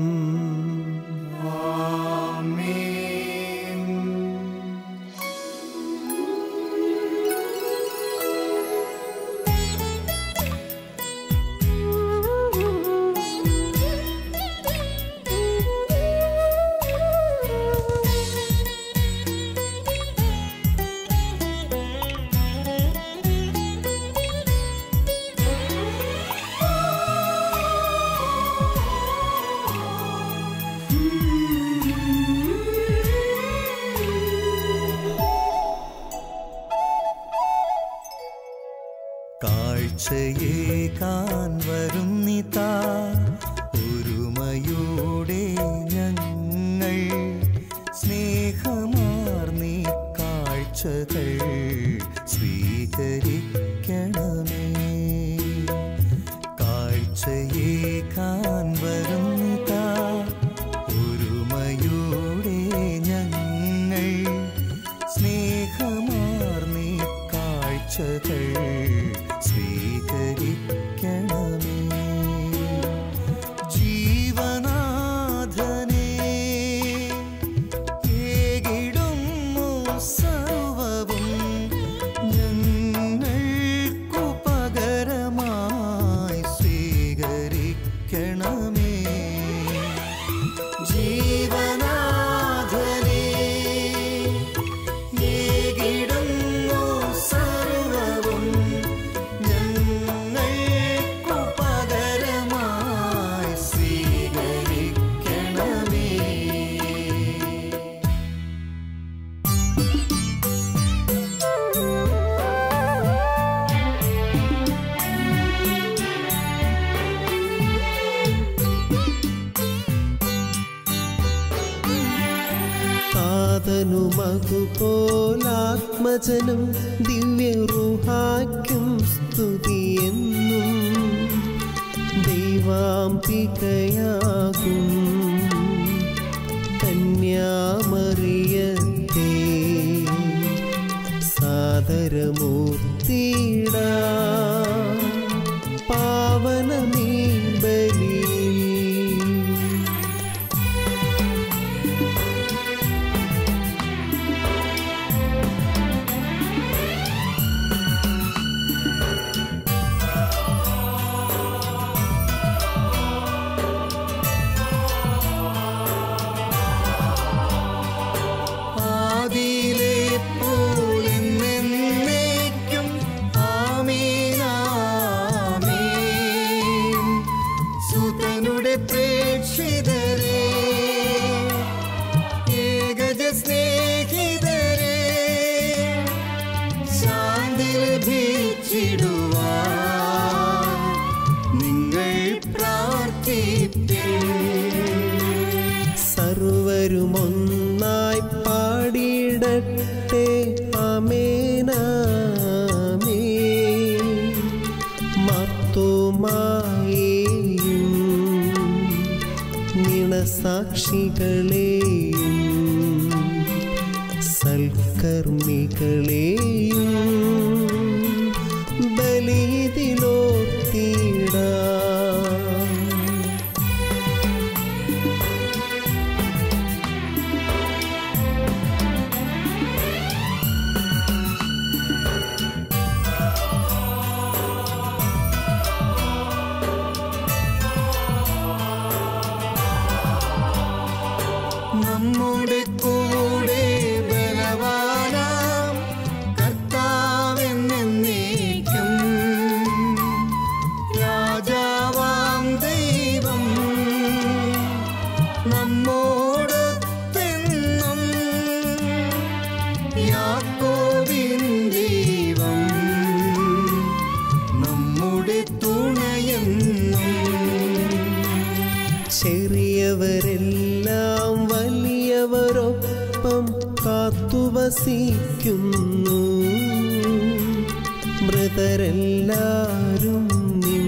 [SPEAKER 7] കാഴ്ചയേകാൻ വരും നിതാ ഒരുമയോടെ ഞങ്ങൾ സ്നേഹമാർന്നീ കാഴ്ചകൾ സ്വീകരിക്കണമേ കാഴ്ചയേകാൻ വരും നിതാ ഒരുമയോടെ ഞങ്ങൾ സ്നേഹമാർന്നീ കാഴ്ചകൾ സ്വീകരിക്കണമേ ജീവനാഥനേ ഏകിടുന്നു സർവവും ഞങ്ങൾക്കു പകരമായി സ്വീകരിക്കണമേ ജീവനാഥനേ ഏകിടുന്നു സർവവും ഞങ്ങൾക്കു
[SPEAKER 4] താതനുമകുപോലാത്മജനും ദിവ്യറുഹായ്ക്കും സ്തുതിയെന്നും ദൈവാംബികയാകും കന്യാമറിയത്തെ സാദരമൂർത്തിട പാവനമീ ബലിയിൽ
[SPEAKER 7] ആദിയിലെ പോലെന്നെന്നേക്കും ആമേനാമേൻ. സുതനുടെ പ്രേക്ഷിതരെ ഏകജ സ്നേഹിതരെ ശാന്തി ലഭിച്ചിടുവാൻ നിങ്ങൾ പ്രാർത്ഥിപ്പിൻ
[SPEAKER 4] സർവരുമൊന്നായി പാടിയിടട്ടെ അമേനാമേ മർത്തോമായേയും നിണസാക്ഷികളെയും സൽക്കർമ്മികളെയും ബലിതിലോർത്തിടാം
[SPEAKER 7] നമ്മുടെ കൂടെ ബലവാനാം കർത്താവെന്നേക്കും രാജാവാം ദൈവം നമ്മോടൊത്തെന്നും യാക്കോബിൻ ദൈവം നമ്മുടെ തുണയെന്നും
[SPEAKER 4] ചെറിയവരെല്ലാം വലിയവരൊപ്പം കാത്തുവസിക്കുന്നു മൃതരെല്ലാരും നിൻ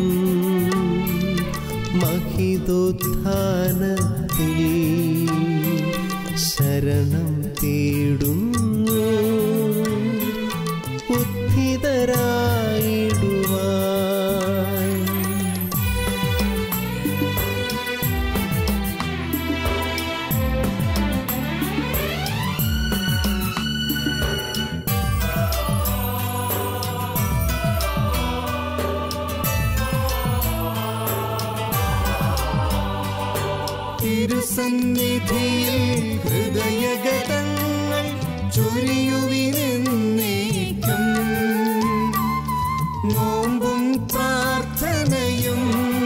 [SPEAKER 4] മഹിതോത്ഥാനത്തിൽ ശരണം തേടുന്നു ഉദ്ധിതരായിടുവാൻ
[SPEAKER 7] തിരുസന്നിധിയിൽ ഹൃദയഗതങ്ങൾ ചൊരിയുവിനെന്നേക്കും നോമ്പും പ്രാർത്ഥനയും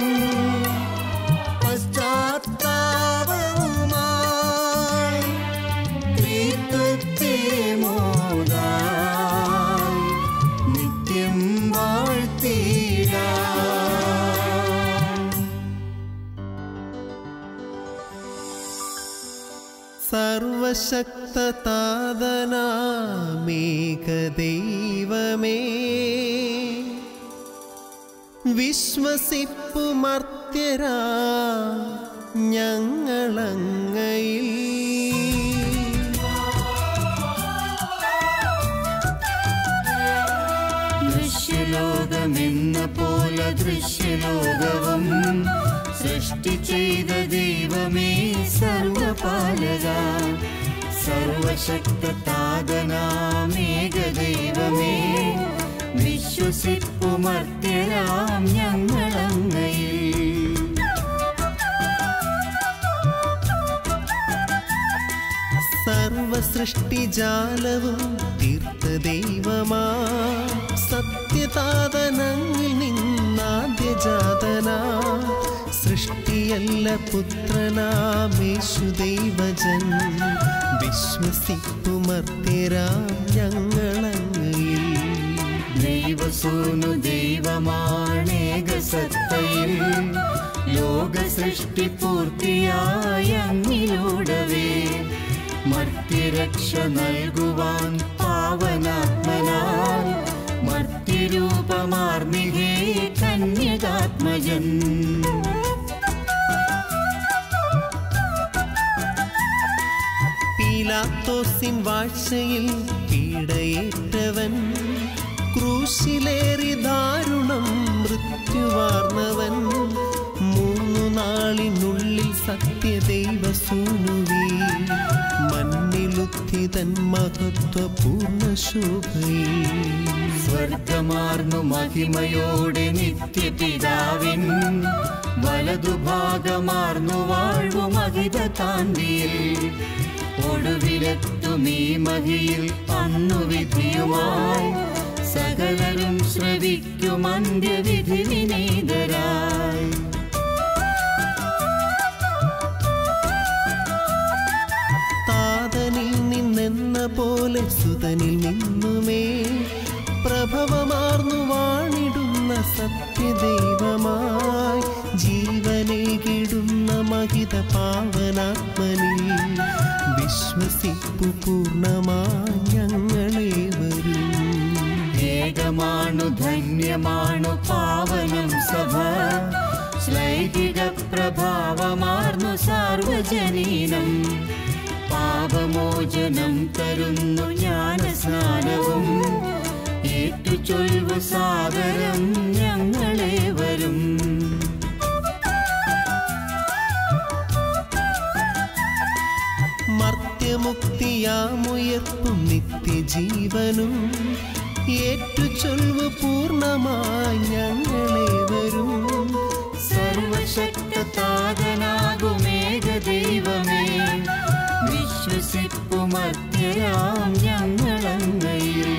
[SPEAKER 7] പശ്ചാത്താപവുമായി ത്രിത്വത്തെ മോദായി നിത്യം വാഴ്ത്തിടാം
[SPEAKER 4] സർവശക്തതാതനാമേകദൈവമേ വിശ്വസിപ്പു മർത്യരാ ഞങ്ങളങ്ങയിൽ
[SPEAKER 7] ദൃശ്യലോകമെന്ന പോലെ ദൃശ്യലോകവും സൃഷ്ടി ചെയ്ത ദൈവമേ സർവപാലക സർവശക്തതാതനാമേക ദൈവമേ വിശ്വസിപ്പുമർത്യരാം ഞങ്ങളങ്ങയിൽ
[SPEAKER 4] സർവസൃഷ്ടിജാലവും തീർത്ത ദൈവമാ സത്യതാതനങ്ങിൽ നിന്നാദ്യജാതനാ സൃഷ്ടിയല്ല പുത്രനാമേശു ദൈവജൻ വിശ്വസിപ്പുമർത്യരാം ഞങ്ങളങ്ങയിൽ
[SPEAKER 7] ദൈവസൂനു ദൈവമാണേക സത്തയിൽ ലോക സൃഷ്ടി പൂർത്തിയായ അങ്ങിലൂടവേ മർത്യര രക്ഷ നൽകുവാൻ പാവനാത്മനാൽ മർത്യരൂപമാർന്നിഹേ കന്യകാത്മജൻ
[SPEAKER 4] പീലാത്തോസിൻ വാഴ്ചയിൽ പീഡയേറ്റവൻ ക്രൂശിലേറി ദാരുണം മൃത്യുവാർന്നവൻ മൂന്നു നാളിനുള്ളിൽ സത്യദൈവസൂനുവി മണ്ണിലുത്തിതൻ മഹത്വപൂർണ്ണ ശോഭയിൽ
[SPEAKER 7] സ്വർഗമാർന്നു മഹിമയോടെ നിത്യപിതാവിൻ വലതുഭാഗമാർന്നു വാഴ്വു മഹിത കാന്തിയിൽ ഒടുവിലെത്തും ഈ മഹിയിൽ അന്നു വിധിയുമായി സകലരും ശ്രവിക്കും അന്ത്യവിധി വിനീതരായി
[SPEAKER 4] താതനിൽ നിന്നെന്ന പോലെ സുതനിൽ നിന്നുമേ പ്രഭവമാർന്നു വാണിടുന്ന സത്യദൈവമായി ജീവനേകിടുന്ന മഹിത പാവനാത്മനിൽ വിശ്വസിപ്പു പൂർണ്ണമായി ഞങ്ങളെ വരും
[SPEAKER 7] ഏകമാണു ധന്യമാണു പാവനം സഭ ശ്ലൈകിക പ്രഭാവമാർന്നു സാർവജനീനം പാപമോചനം തരുന്നു ജ്ഞാനസ്നാനവും ഏറ്റുചൊൽവു സാദരം ഞങ്ങളെ വരും
[SPEAKER 4] മർത്യമുക്തിയാമുയർപ്പും നിത്യജീവനും ഏറ്റുചൊൽവ് പൂർണ്ണമായി ഞങ്ങളെ വരും
[SPEAKER 7] സർവശക്തതാതനാകുമേക ദൈവമേ വിശ്വസിപ്പുമത്യരാം ഞങ്ങളങ്ങയിൽ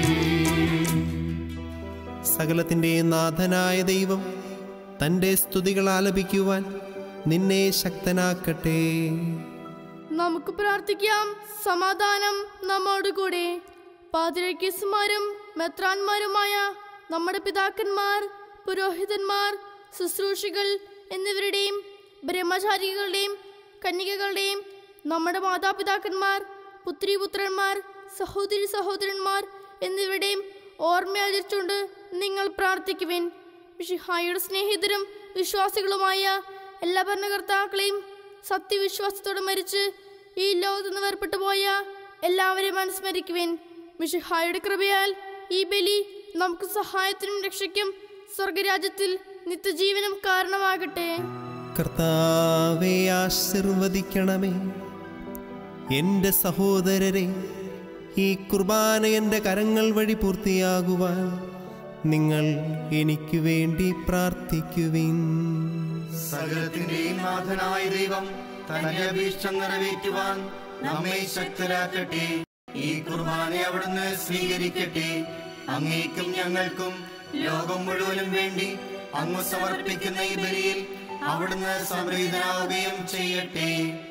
[SPEAKER 4] സകലത്തിൻ്റെ നാഥനായ ദൈവം തൻ്റെ സ്തുതികൾ ആലപിക്കുവാൻ നിന്നെ ശക്തനാക്കട്ടെ
[SPEAKER 5] നമുക്ക് പ്രാർത്ഥിക്കാം സമാധാനം നമ്മോടുകൂടെ പാതിരക്കേസുമാരും മെത്രാന്മാരുമായ നമ്മുടെ പിതാക്കന്മാർ പുരോഹിതന്മാർ ശുശ്രൂഷികൾ എന്നിവരുടെയും ബ്രഹ്മചാരികളുടെയും കന്യകകളുടെയും നമ്മുടെ മാതാപിതാക്കന്മാർ പുത്രിപുത്രന്മാർ സഹോദരി സഹോദരന്മാർ എന്നിവരുടെയും ഓർമ്മയാചരിച്ചുകൊണ്ട് നിങ്ങൾ പ്രാർത്ഥിക്കുവിൻ വിഷിഹായുടെ സ്നേഹിതരും വിശ്വാസികളുമായ എല്ലാ ഭരണകർത്താക്കളെയും സത്യവിശ്വാസത്തോടെ മരിച്ച് ഈ ലോകത്ത് നിന്ന് വേർപെട്ടു പോയ എല്ലാവരെയും അനുസ്മരിക്കുവിൻ മിഷിഹായുടെ കൃപയാൽ ഈ ബലി നമുക്ക് സഹായത്തിനും രക്ഷയ്ക്കും സ്വർഗരാജ്യത്തിൽ നിത്യജീവനും കാരണമാകട്ടെ
[SPEAKER 4] കർത്താവെ ആശീർവദിക്കണമേ എൻ്റെ സഹോദരരെ ഈ കുർബാന എൻ്റെ കരങ്ങൾ വഴി പൂർത്തിയാകുവാൻ നിങ്ങൾ എനിക്ക് വേണ്ടി പ്രാർത്ഥിക്കുവിൻ
[SPEAKER 6] സകലത്തിന്റെയും നാഥനായ ദൈവം തന്റെ അഭീഷ്ടം നിറവേറ്റുവാൻ നമ്മെ ശക്തരാക്കട്ടെ ഈ കുർബാന അവിടുന്ന് സ്വീകരിക്കട്ടെ അങ്ങേക്കും ഞങ്ങൾക്കും ലോകം മുഴുവനും വേണ്ടി അങ്ങ് സമർപ്പിക്കുന്ന ഈ ബലിയിൽ അവിടുന്ന് സംപ്രീതനാവുകയും ചെയ്യട്ടെ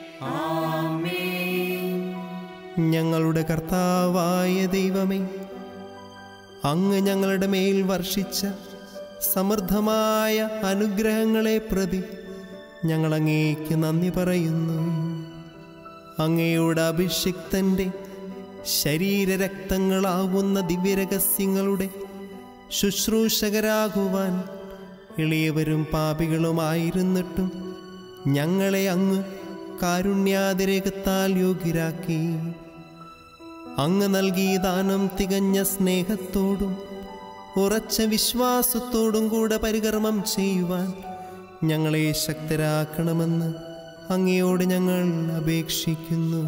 [SPEAKER 4] ഞങ്ങളുടെ കർത്താവായ ദൈവമേ അങ്ങ് ഞങ്ങളുടെ മേൽ വർഷിച്ച സമൃദ്ധമായ അനുഗ്രഹങ്ങളെ പ്രതി ഞങ്ങൾ അങ്ങേക്ക് നന്ദി പറയുന്നു അങ്ങയുടെ അഭിഷിക്തന്റെ ശരീരരക്തങ്ങളാവുന്ന ദിവ്യരഹസ്യങ്ങളുടെ ശുശ്രൂഷകരാകുവാൻ എളിയവരും പാപികളുമായിരുന്നിട്ടും ഞങ്ങളെ അങ്ങ് കാരുണ്യാതിരേകത്താൽ യോഗ്യരാക്കി അങ്ങ് നൽകിയ ദാനം തികഞ്ഞ സ്നേഹത്തോടും ഉറച്ച വിശ്വാസത്തോടും കൂടെ പരികർമ്മം ചെയ്യുവാൻ ഞങ്ങളെ ശക്തരാക്കണമെന്ന് അങ്ങയോട് ഞങ്ങൾ അപേക്ഷിക്കുന്നു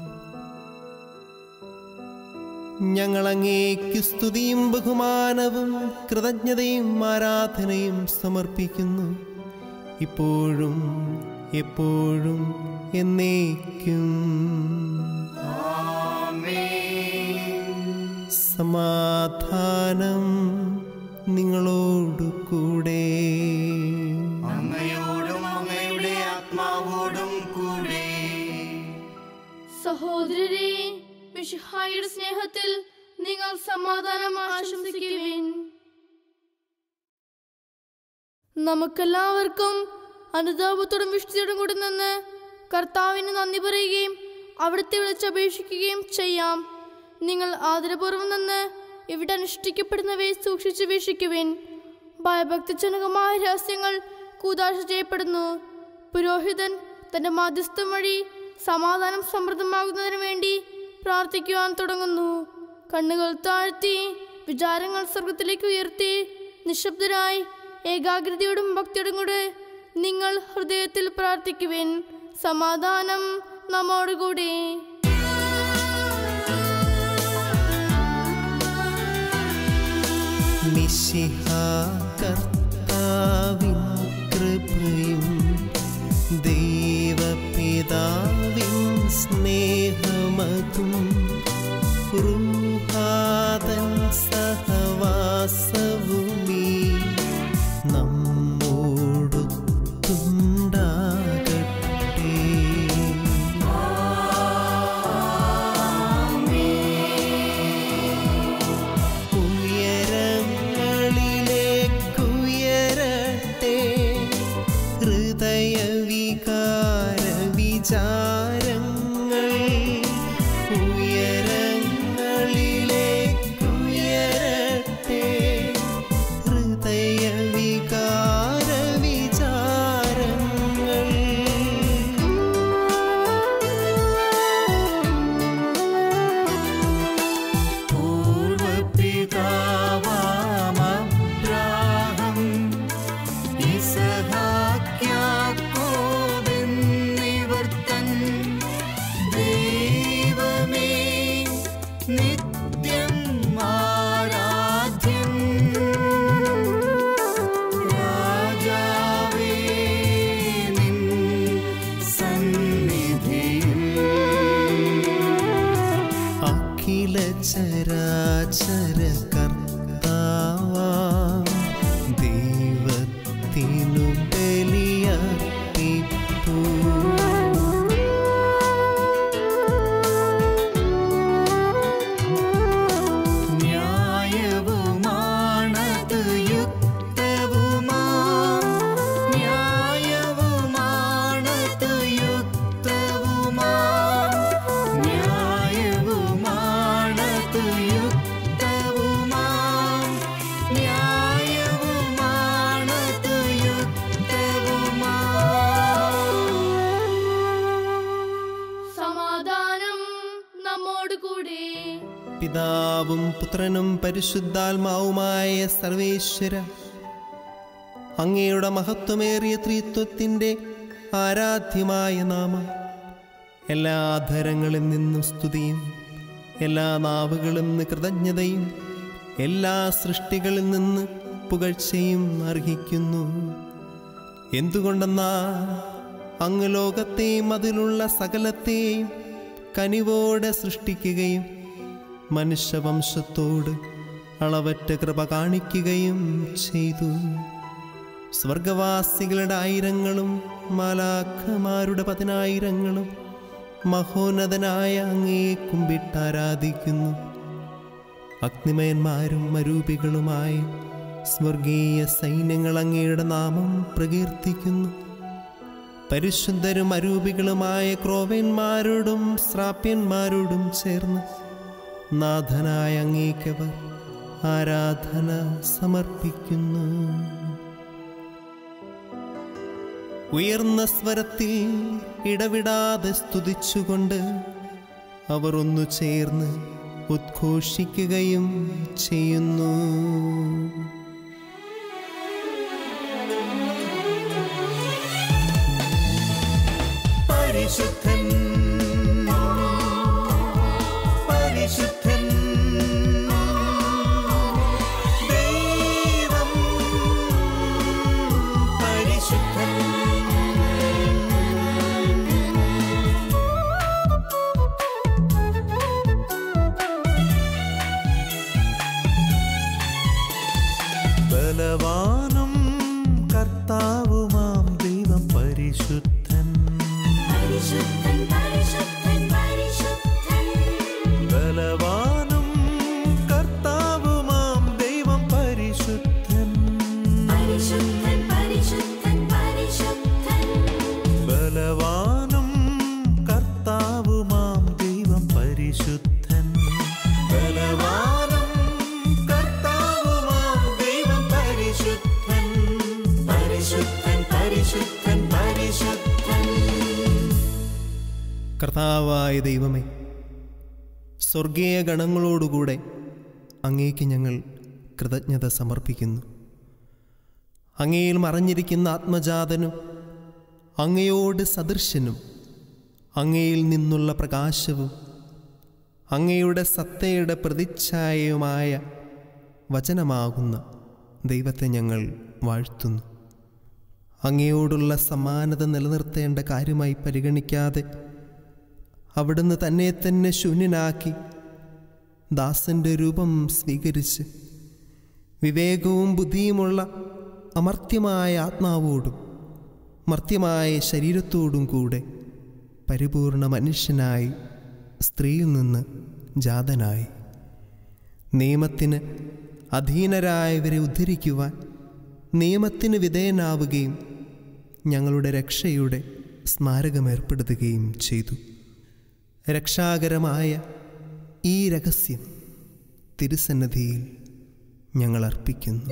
[SPEAKER 4] ഞങ്ങൾ അങ്ങേക്ക് സ്തുതിയും ബഹുമാനവും കൃതജ്ഞതയും ആരാധനയും സമർപ്പിക്കുന്നു ഇപ്പോഴും എപ്പോഴും എന്നേക്കും സമാധാനം നിങ്ങളോടു കൂടെ
[SPEAKER 6] അങ്ങയോടും അങ്ങയുടെ ആത്മാവോടും കൂടെ
[SPEAKER 5] സഹോദരരെ മിഷിഹായുടെ സ്നേഹത്തിൽ നിങ്ങൾ സമാധാനം ആശംസിക്കുവിൻ നമുക്കെല്ലാവർക്കും അനുതാപത്തോടും വിഷ്ടിയോടും കൂടി നിന്ന് കർത്താവിന് നന്ദി പറയുകയും അവിടുത്തെ വിളിച്ചപേക്ഷിക്കുകയും ചെയ്യാം നിങ്ങൾ ആദരപൂർവ്വം നിന്ന് ഇവിടെ അനുഷ്ഠിക്കപ്പെടുന്നവയെ സൂക്ഷിച്ചു വീക്ഷിക്കുവിൻ ഭയഭക്തിജനകമായ രഹസ്യങ്ങൾ കൂതാശ ചെയ്യപ്പെടുന്നു പുരോഹിതൻ തന്റെ മാധ്യസ്ഥം വഴി സമാധാനം സമൃദ്ധമാകുന്നതിന് വേണ്ടി പ്രാർത്ഥിക്കുവാൻ തുടങ്ങുന്നു കണ്ണുകൾ താഴ്ത്തി വിചാരങ്ങൾ സ്വർഗത്തിലേക്ക് ഉയർത്തി നിശബ്ദരായി ഏകാഗ്രതയോടും ഭക്തിയോടും കൂടെ നിങ്ങൾ ഹൃദയത്തിൽ പ്രാർത്ഥിക്കുവിൻ സമാധാനം നമ്മോടുകൂടി
[SPEAKER 4] മിശിഹ കർത്താവിൻ കൃപയും ദൈവപിതാവിൻ സ്നേഹമതും ൃഹാതൻ സഹവാസവുമീ നമ്മോടൊത്തുണ്ടാകട്ടെ ഉയരങ്ങളിലേക്കുയരട്ടെ ഹൃദയവികാര വിചാരങ്ങൾ ഉയരങ്ങളിലേക്കുയരട്ടെ ഹൃദയവികാര വിചാരങ്ങൾ
[SPEAKER 6] പൂർവപിതാവാമബ്രാഹം ഇസഹാക്യാക്കോബെന്നിവർത്തൻ ദൈവമേ നിത്യം ആരാധ്യൻ രാജാവേ നിൻ സന്നിധിയിൽ
[SPEAKER 4] അഖില ചരാചര കർത്താവാം ദൈവത്തിനു ബലിയർപ്പിപ്പൂ
[SPEAKER 6] ന്യായവുമാണത് യുക്തവുമാ ന്യായവുമാണത് യുക്തവുമാ ന്യായവുമാണത് യുക്തവുമാ ന്യായവുമാണത് യുക്തവുമാ
[SPEAKER 5] സമാധാനം നമ്മോടുകൂടി
[SPEAKER 4] പിതാവും പുത്രനും പരിശുദ്ധാത്മാവുമായ സർവേശ്വര അങ്ങയുടെ മഹത്വമേറിയ ത്രിത്വത്തിൻ്റെ ആരാധ്യമായ നാമം എല്ലാ ധരങ്ങളിൽ നിന്നും സ്തുതിയും എല്ലാ നാവുകളും നിന്ന് കൃതജ്ഞതയും എല്ലാ സൃഷ്ടികളിൽ നിന്ന് പുകഴ്ചയും അർഹിക്കുന്നു എന്തുകൊണ്ടെന്നാ അങ്ങ് ലോകത്തെയും അതിലുള്ള സകലത്തെയും കനിവോടെ സൃഷ്ടിക്കുകയും മനുഷ്യവംശത്തോട് അളവറ്റ കൃപ കാണിക്കുകയും ചെയ്തു സ്വർഗവാസികളുടെ ആയിരങ്ങളും മാലാഖമാരുടെ പതിനായിരങ്ങളും മഹോന്നതനായ അങ്ങയെ കുമ്പിട്ടാരാധിക്കുന്നു അഗ്നിമയന്മാരും മരൂപികളുമായ സ്വർഗീയ സൈന്യങ്ങൾ അങ്ങയുടെ നാമം പ്രകീർത്തിക്കുന്നു പരിശുദ്ധരും അരൂപികളുമായ ക്രോവന്മാരോടും ശ്രാപ്യന്മാരോടും ചേർന്ന് നാഥനായ അങ്ങേക്കവർ ആരാധന സമർപ്പിക്കുന്നു ഉയർന്ന സ്വരത്തിൽ ഇടവിടാതെ സ്തുതിച്ചുകൊണ്ട് അവർ ഒന്നു ചേർന്ന് ഉദ്ഘോഷിക്കുകയും ചെയ്യുന്നു
[SPEAKER 6] പരിശുദ്ധൻ പരിശുദ്ധൻ ദൈവം പരിശുദ്ധൻ
[SPEAKER 2] ബലവാനും കർത്താവുമാം ദൈവം പരിശുദ്ധൻ
[SPEAKER 7] പരിശുദ്ധൻ
[SPEAKER 4] കർത്താവായ ദൈവമേ സ്വർഗീയ ഗണങ്ങളോടുകൂടെ അങ്ങേക്ക് ഞങ്ങൾ കൃതജ്ഞത സമർപ്പിക്കുന്നു അങ്ങയിൽ മറഞ്ഞിരിക്കുന്ന ആത്മജാതനും അങ്ങയോട് സദൃശനും അങ്ങയിൽ നിന്നുള്ള പ്രകാശവും അങ്ങയുടെ സത്തയുടെ പ്രതിച്ഛായയുമായ വചനമാകുന്ന ദൈവത്തെ ഞങ്ങൾ വാഴ്ത്തുന്നു അങ്ങയോടുള്ള സമാനത നിലനിർത്തേണ്ട കാര്യമായി പരിഗണിക്കാതെ അവിടുന്ന് തന്നെ തന്നെ ശൂന്യനാക്കി ദാസന്റെ രൂപം സ്വീകരിച്ച് വിവേകവും ബുദ്ധിയുമുള്ള അമർത്യമായ ആത്മാവോടും മർത്യമായ ശരീരത്തോടും കൂടെ പരിപൂർണ മനുഷ്യനായി സ്ത്രീയിൽ നിന്ന് ജാതനായി നിയമത്തിന് അധീനരായവരെ ഉദ്ധരിക്കുവാൻ നിയമത്തിന് വിധേയനാവുകയും ഞങ്ങളുടെ രക്ഷയുടെ സ്മാരകമേർപ്പെടുത്തുകയും ചെയ്തു രക്ഷാകരമായ ഈ രഹസ്യം തിരുസന്നിധിയിൽ ഞങ്ങൾ അർപ്പിക്കുന്നു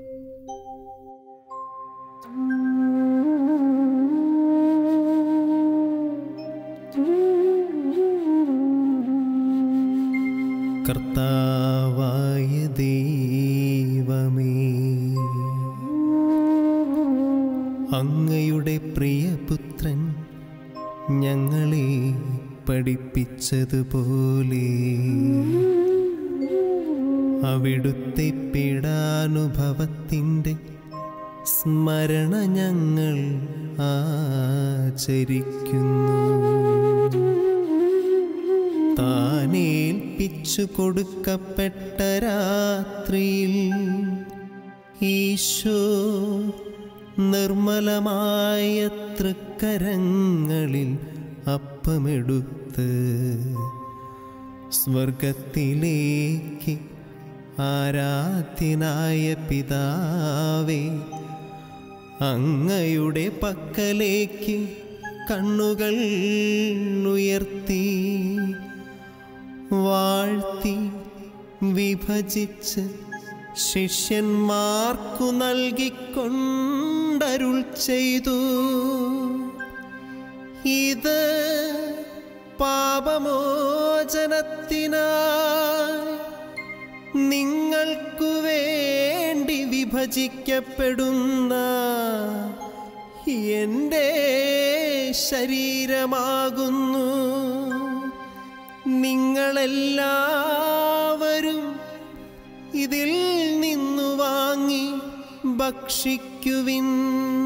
[SPEAKER 4] കർത്താവായ ദൈവമേ അങ്ങയുടെ പ്രിയപുത്രൻ ഞങ്ങളെ പഠിപ്പിച്ചതുപോലെ അവിടുത്തെ പീഡാനുഭവത്തിൻ്റെ സ്മരണ ഞങ്ങൾ ആചരിക്കുന്നു താനേൽപ്പിച്ചു കൊടുക്കപ്പെട്ട രാത്രിയിൽ ഈശോ നിർമ്മലമായ തൃക്കരങ്ങളിൽ അപ്പമെടുത്ത് സ്വർഗത്തിലേക്ക് ആരാധ്യനായ പിതാവേ അങ്ങയുടെ പക്കലേക്ക് കണ്ണുകൾ ഉയർത്തി വാഴ്ത്തി വിഭജിച്ച് ശിഷ്യന്മാർക്കു നൽകിക്കൊണ്ടരുൾ ചെയ്തു ഇത് പാപമോചനത്തിനായി നിങ്ങൾക്കു വേണ്ടി വിഭജിക്കപ്പെടുന്ന എൻ്റെ ശരീരമാകുന്നു നിങ്ങളെല്ലാവരും ഇതിൽ നിന്നു വാങ്ങി ഭക്ഷിക്കുവിൻ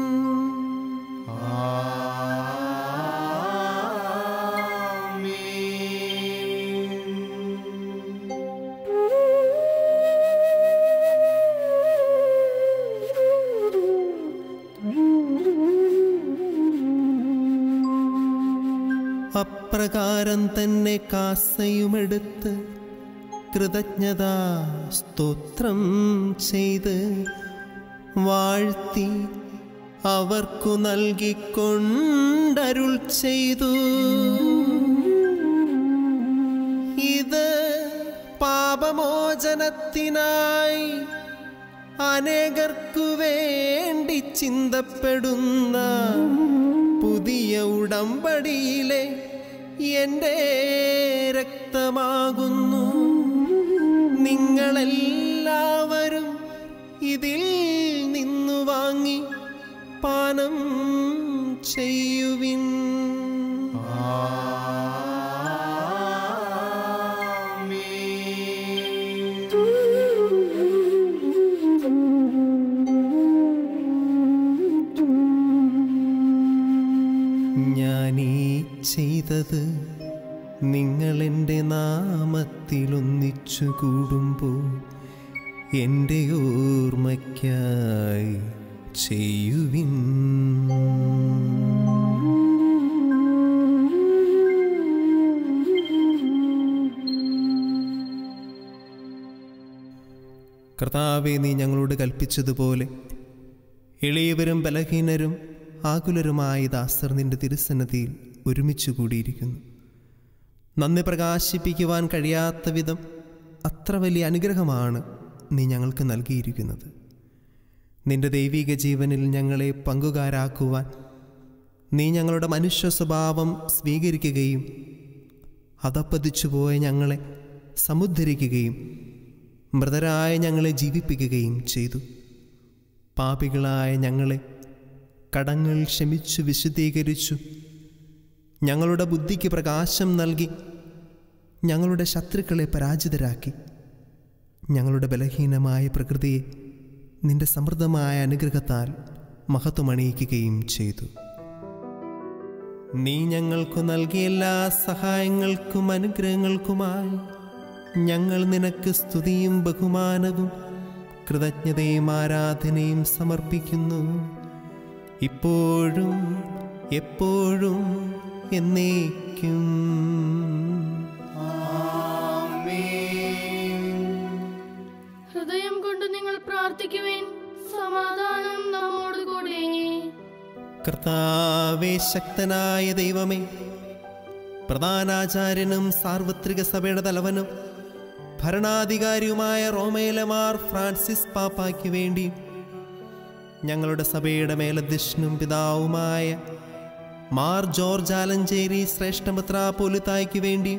[SPEAKER 4] അപ്രകാരം തന്നെ കാസയുമെടുത്ത് കൃതജ്ഞതാ സ്തോത്രം ചെയ്ത് വാഴ്ത്തി അവർക്കു നൽകിക്കൊണ്ടരുൾ ചെയ്തു ഇത് പാപമോചനത്തിനായി അനേകർക്കു വേണ്ടി ചിന്തപ്പെടുന്ന പുതിയ ഉടമ്പടിയിലെ എൻ്റെ രക്തമാകുന്നു നിങ്ങളെല്ലാവരും ഇതിൽ നിന്നു വാങ്ങി പാനം ചെയ്യുവിൻ ഞാനീ ചെയ്തത് നിങ്ങളെൻ്റെ നാമത്തിലൊന്നിച്ചു കൂടുമ്പോൾ എൻ്റെ ഓർമ്മയ്ക്കായി ചെയ്യുവിൻ കർത്താവെ നീ ഞങ്ങളോട് കൽപ്പിച്ചതുപോലെ എളിയവരും ബലഹീനരും ആകുലരുമായ ദാസർ നിന്റെ തിരുസന്നതിയിൽ ഒരുമിച്ച് കൂടിയിരിക്കുന്നു നന്ദി പ്രകാശിപ്പിക്കുവാൻ കഴിയാത്ത വിധം അത്ര വലിയ അനുഗ്രഹമാണ് നീ ഞങ്ങൾക്ക് നൽകിയിരിക്കുന്നത് നിന്റെ ദൈവിക ജീവനിൽ ഞങ്ങളെ പങ്കുകാരാക്കുവാൻ നീ ഞങ്ങളുടെ മനുഷ്യ സ്വഭാവം സ്വീകരിക്കുകയും അതപ്പതിച്ചുപോയ ഞങ്ങളെ സമുദ്ധരിക്കുകയും മൃതരായ ഞങ്ങളെ ജീവിപ്പിക്കുകയും ചെയ്തു പാപികളായ ഞങ്ങളെ കടങ്ങൾ ക്ഷമിച്ചു വിശദീകരിച്ചു ഞങ്ങളുടെ ബുദ്ധിക്ക് പ്രകാശം നൽകി ഞങ്ങളുടെ ശത്രുക്കളെ പരാജിതരാക്കി ഞങ്ങളുടെ ബലഹീനമായ പ്രകൃതിയെ നിന്റെ സമൃദ്ധമായ അനുഗ്രഹത്താൽ മഹത്വമണിയിക്കുകയും ചെയ്തു നീ ഞങ്ങൾക്കു നൽകിയ എല്ലാ സഹായങ്ങൾക്കും അനുഗ്രഹങ്ങൾക്കുമായി ഞങ്ങൾ നിനക്ക് സ്തുതിയും ബഹുമാനവും കൃതജ്ഞതയും ആരാധനയും സമർപ്പിക്കുന്നു ഇപ്പോഴും എപ്പോഴും എന്നേക്കും
[SPEAKER 5] ഹൃദയം കൊണ്ട് നിങ്ങൾ പ്രാർത്ഥിക്കുവേൻ സമാധാനം നമ്മോട് കൂടെ
[SPEAKER 4] കർത്താവേ ശക്തനായ ദൈവമേ പ്രധാനാചാര്യനും സാർവത്രിക സഭയുടെ തലവനും ഭരണാധികാരിയുമായ റോമേലമാർ ഫ്രാൻസിസ് പാപ്പായ്ക്ക് വേണ്ടി ഞങ്ങളുടെ സഭയുടെ മേലധ്യക്ഷനും പിതാവുമായ മാർ ജോർജ് ആലഞ്ചേരി ശ്രേഷ്ഠമത്രാപോലിത്തായ്ക്ക് വേണ്ടി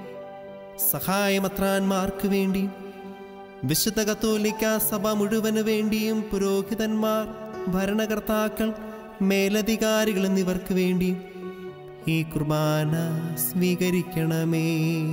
[SPEAKER 4] സഹായമത്രാന്മാർക്ക് വേണ്ടി വിശുദ്ധ കത്തോലിക്ക സഭ മുഴുവന് വേണ്ടിയും പുരോഹിതന്മാർ ഭരണകർത്താക്കൾ മേലധികാരികൾ എന്നിവർക്ക് വേണ്ടി ഈ കുർബാന സ്വീകരിക്കണമേ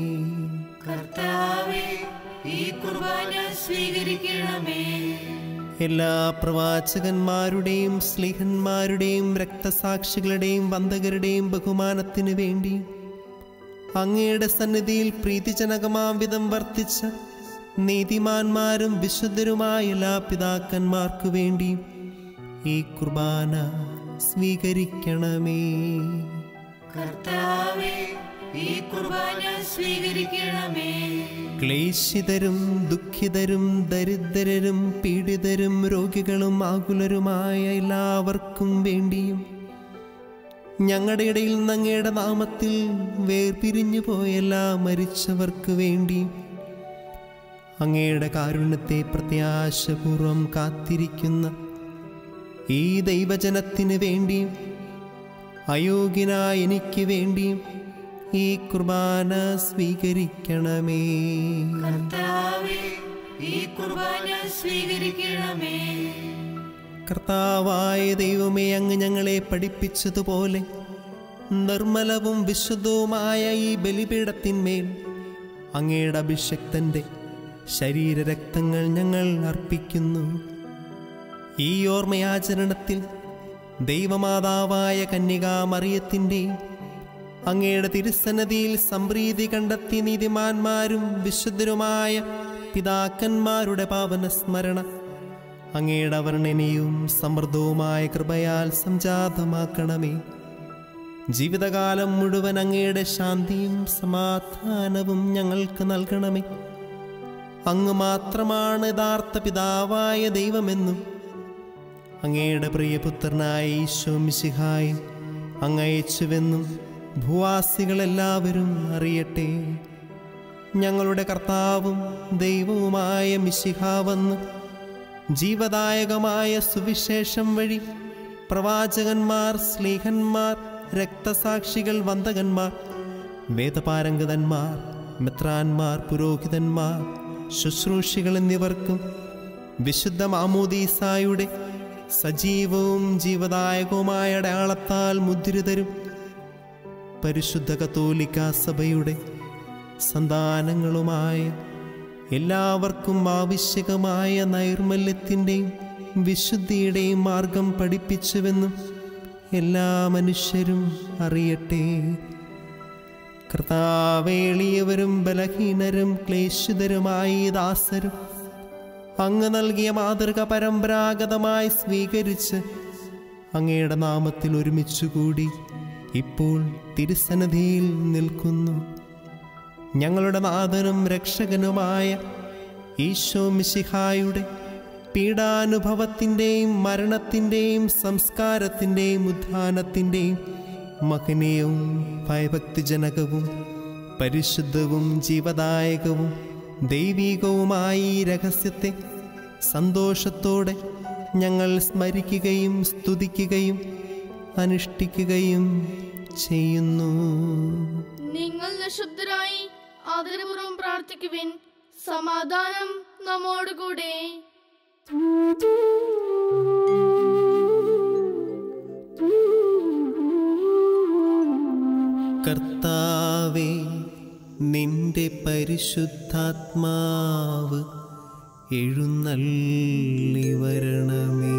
[SPEAKER 6] കർത്താവേ ഈ കുർബാന സ്വീകരിക്കണമേ
[SPEAKER 4] എല്ലാ പ്രവാചകന്മാരുടെയും സ്ലിഹന്മാരുടെയും രക്തസാക്ഷികളുടെയും വന്ദകരുടെയും ബഹുമാനത്തിന് വേണ്ടി അങ്ങയുടെ സന്നിധിയിൽ പ്രീതിജനകമാം വിധം വർത്തിച്ച നീതിമാന്മാരും വിശുദ്ധരുമായ എല്ലാ പിതാക്കന്മാർക്കു വേണ്ടി ഈ കുർബാന സ്വീകരിക്കണമേ
[SPEAKER 6] കർത്താവേ ഈ കുർബാന സ്വീകരിക്കണമേ
[SPEAKER 4] ക്ലേശിതരും ദുഃഖിതരും ദരിദ്രരും പീഡിതരും രോഗികളും ആകുലരുമായ എല്ലാവർക്കും വേണ്ടിയും ഞങ്ങളുടെ ഇടയിൽ നിന്ന് അങ്ങയുടെ നാമത്തിൽ വേർപിരിഞ്ഞു പോയ എല്ലാ മരിച്ചവർക്ക് വേണ്ടിയും അങ്ങയുടെ കാരുണ്യത്തെ പ്രത്യാശപൂർവം കാത്തിരിക്കുന്ന ഈ ദൈവജനത്തിന് വേണ്ടിയും അയോഗ്യനായ എനിക്ക് വേണ്ടിയും ഈ കുർബാന സ്വീകരിക്കണമേ
[SPEAKER 6] കർത്താവേ ഈ കുർബാന സ്വീകരിക്കണമേ
[SPEAKER 4] കർത്താവായ ദൈവമേ അങ്ങ് ഞങ്ങളെ പഠിപ്പിച്ചതുപോലെ നിർമ്മലവും വിശുദ്ധവുമായ ഈ ബലിപീഠത്തിന്മേൽ അങ്ങയുടെ അഭിഷക്തന്റെ ശരീരരക്തങ്ങൾ ഞങ്ങൾ അർപ്പിക്കുന്നു ഈ ഓർമ്മയാചരണത്തിൽ ദൈവമാതാവായ കന്യകാമറിയത്തിൻ്റെയും അങ്ങയുടെ തിരുസന്നതിയിൽ സംപ്രീതി കണ്ടെത്തി നീതിമാന്മാരും വിശുദ്ധരുമായ പിതാക്കന്മാരുടെ പാവന സ്മരണ അങ്ങയുടെ വർണ്ണനയും സമൃദ്ധവുമായ കൃപയാൽ സംജാതമാക്കണമേ ജീവിതകാലം മുഴുവൻ അങ്ങയുടെ ശാന്തിയും സമാധാനവും ഞങ്ങൾക്ക് നൽകണമേ അങ്ങ് മാത്രമാണ് യഥാർത്ഥ പിതാവായ ദൈവമെന്നും അങ്ങയുടെ പ്രിയപുത്രനായ ഈശോ മിശിഹായി അങ്ങയച്ചുവെന്നും ഭൂവാസികളെല്ലാവരും അറിയട്ടെ ഞങ്ങളുടെ കർത്താവും ദൈവവുമായ മിശിഹാവെന്ന് ജീവദായകമായ സുവിശേഷം വഴി പ്രവാചകന്മാർ സ്ലീഹന്മാർ രക്തസാക്ഷികൾ വന്ദകന്മാർ വേദപാരംഗതന്മാർ മിത്രാന്മാർ പുരോഹിതന്മാർ ശുശ്രൂഷികൾ എന്നിവർക്കും വിശുദ്ധ മാമോദീസായുടെ സജീവവും ജീവദായകവുമായ അടയാളത്താൽ മുദ്രിതരും പരിശുദ്ധ കത്തോലിക്ക സഭയുടെ സന്താനങ്ങളുമായ എല്ലാവർക്കും ആവശ്യകമായ നൈർമല്യത്തിൻ്റെയും വിശുദ്ധിയുടെയും മാർഗം പഠിപ്പിച്ചുവെന്നും എല്ലാ മനുഷ്യരും അറിയട്ടെ കർത്താവേളിയവരും ബലഹീനരും ക്ലേശിതരുമായി ദാസരും അങ്ങ് നൽകിയ മാതൃക പരമ്പരാഗതമായി സ്വീകരിച്ച് അങ്ങയുടെ നാമത്തിൽ ഒരുമിച്ചുകൂടി ഇപ്പോൾ തിരുസന്നിധിയിൽ നിൽക്കുന്നു ഞങ്ങളുടെ നാഥനും രക്ഷകനുമായ ഈശോ മിശിഹായുടെ പീഡാനുഭവത്തിൻ്റെയും മരണത്തിൻ്റെയും സംസ്കാരത്തിൻ്റെയും ഉത്ഥാനത്തിൻ്റെയും മഹനീയവും ഭയഭക്തിജനകവും പരിശുദ്ധവും ജീവദായകവും ദൈവീകവുമായി ഈ രഹസ്യത്തെ സന്തോഷത്തോടെ ഞങ്ങൾ സ്മരിക്കുകയും സ്തുതിക്കുകയും അനുഷ്ഠിക്കുകയും ചെയ്യുന്നു
[SPEAKER 5] നിങ്ങൾ നിശബ്ദരായി ആദരപൂർവ്വം പ്രാർത്ഥിക്കുവിൻ സമാധാനം നമ്മോടുകൂടെ
[SPEAKER 4] കർത്താവേ നിന്റെ പരിശുദ്ധാത്മാവ് എഴുന്നള്ളി വരണമേ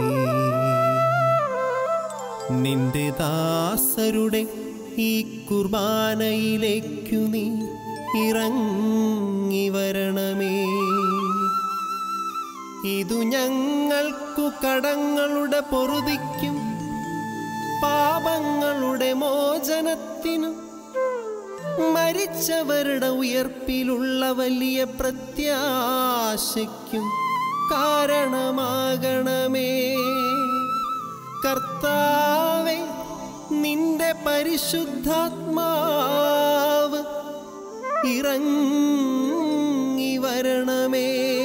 [SPEAKER 4] നിന്റെ ദാസരുടെ ഈ കുർബാനയിലേക്കു നീ ഇറങ്ങി വരണമേ ഇതു ഞങ്ങൾക്കു കടങ്ങളുടെ പൊറുതിക്കും പാപങ്ങളുടെ മോചനത്തിനും മരിച്ചവരുടെ ഉയർപ്പിലുള്ള വലിയ പ്രത്യാശയ്ക്കും കാരണമാകണമേ കർത്താവെ നിന്റെ പരിശുദ്ധാത്മാവ് ഇറങ്ങി വരണമേ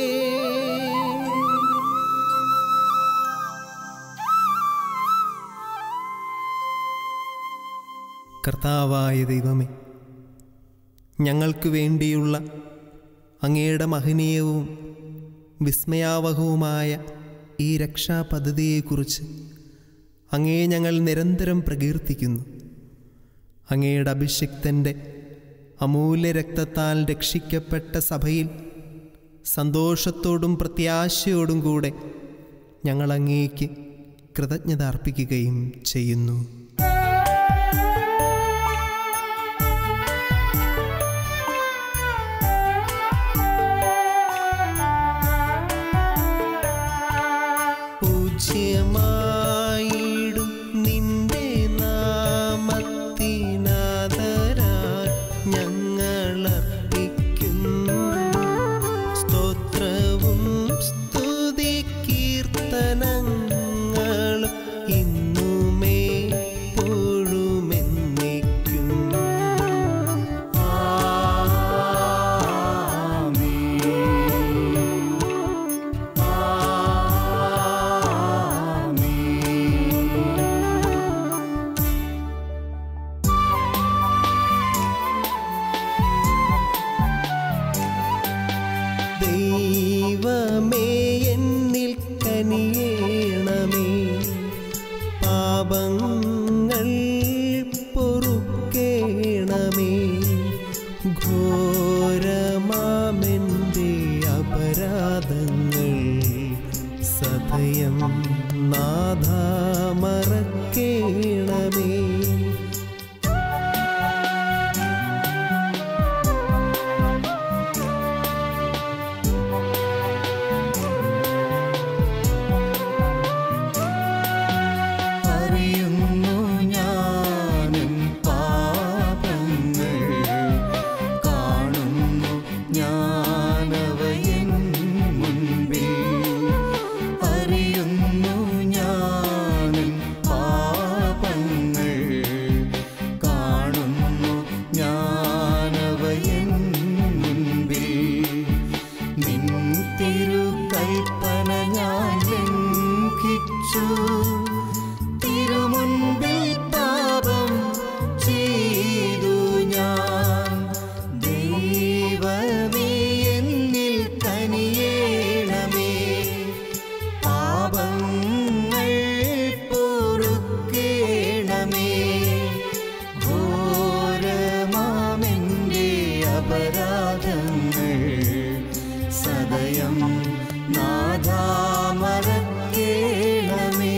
[SPEAKER 4] കർത്താവായ ദൈവമേ ഞങ്ങൾക്ക് വേണ്ടിയുള്ള അങ്ങയുടെ മഹനീയവും വിസ്മയാവഹവുമായ ഈ രക്ഷാപദ്ധതിയെക്കുറിച്ച് അങ്ങയെ ഞങ്ങൾ നിരന്തരം പ്രകീർത്തിക്കുന്നു അങ്ങയുടെ അഭിഷിക്തൻ്റെ അമൂല്യ രക്തത്താൽ രക്ഷിക്കപ്പെട്ട സഭയിൽ സന്തോഷത്തോടും പ്രത്യാശയോടും കൂടെ ഞങ്ങൾ അങ്ങേക്ക് കൃതജ്ഞത അർപ്പിക്കുകയും ചെയ്യുന്നു പൂജ്യമായിടും നിന്റെ നാമത്തിനാദരാൽ ഞങ്ങളർപ്പിക്കും സ്തോത്രവും സ്തുതി കീർത്തനങ്ങളും ഇന്നുമേ പൊഴുമെന്നേക്കും ദൈവമേ എന്നിൽ കനിയേണമേ പാപങ്ങൾ പൊറുക്കേണമേ ഘോരമാമെൻ്റെ അപരാധങ്ങൾ സദയം നാഥ മറക്കേണമേ
[SPEAKER 7] അറിയുന്നു ഞാനും പാപങ്ങൾ കാണുന്നു ഞാനവയൻ മുൻപിൽ അറിയുന്നു ഞാനും പാപങ്ങൾ കാണുന്നു ഞാനവയൻ മുൻപിൽ നിൻ തിരുകൽപ്പന ഞാൻ ലംഘിച്ചു തിരുമുൻപിൽ പാപം ചെയ്തു ഞാൻ ദൈവമേ എന്നിൽ കനിയേണമേ പാപങ്ങൾ പൊറുക്കേണമേ ഘോരമാമെൻ്റെ അപരാധങ്ങൾ സദയം നാഥാമറക്കേണമേ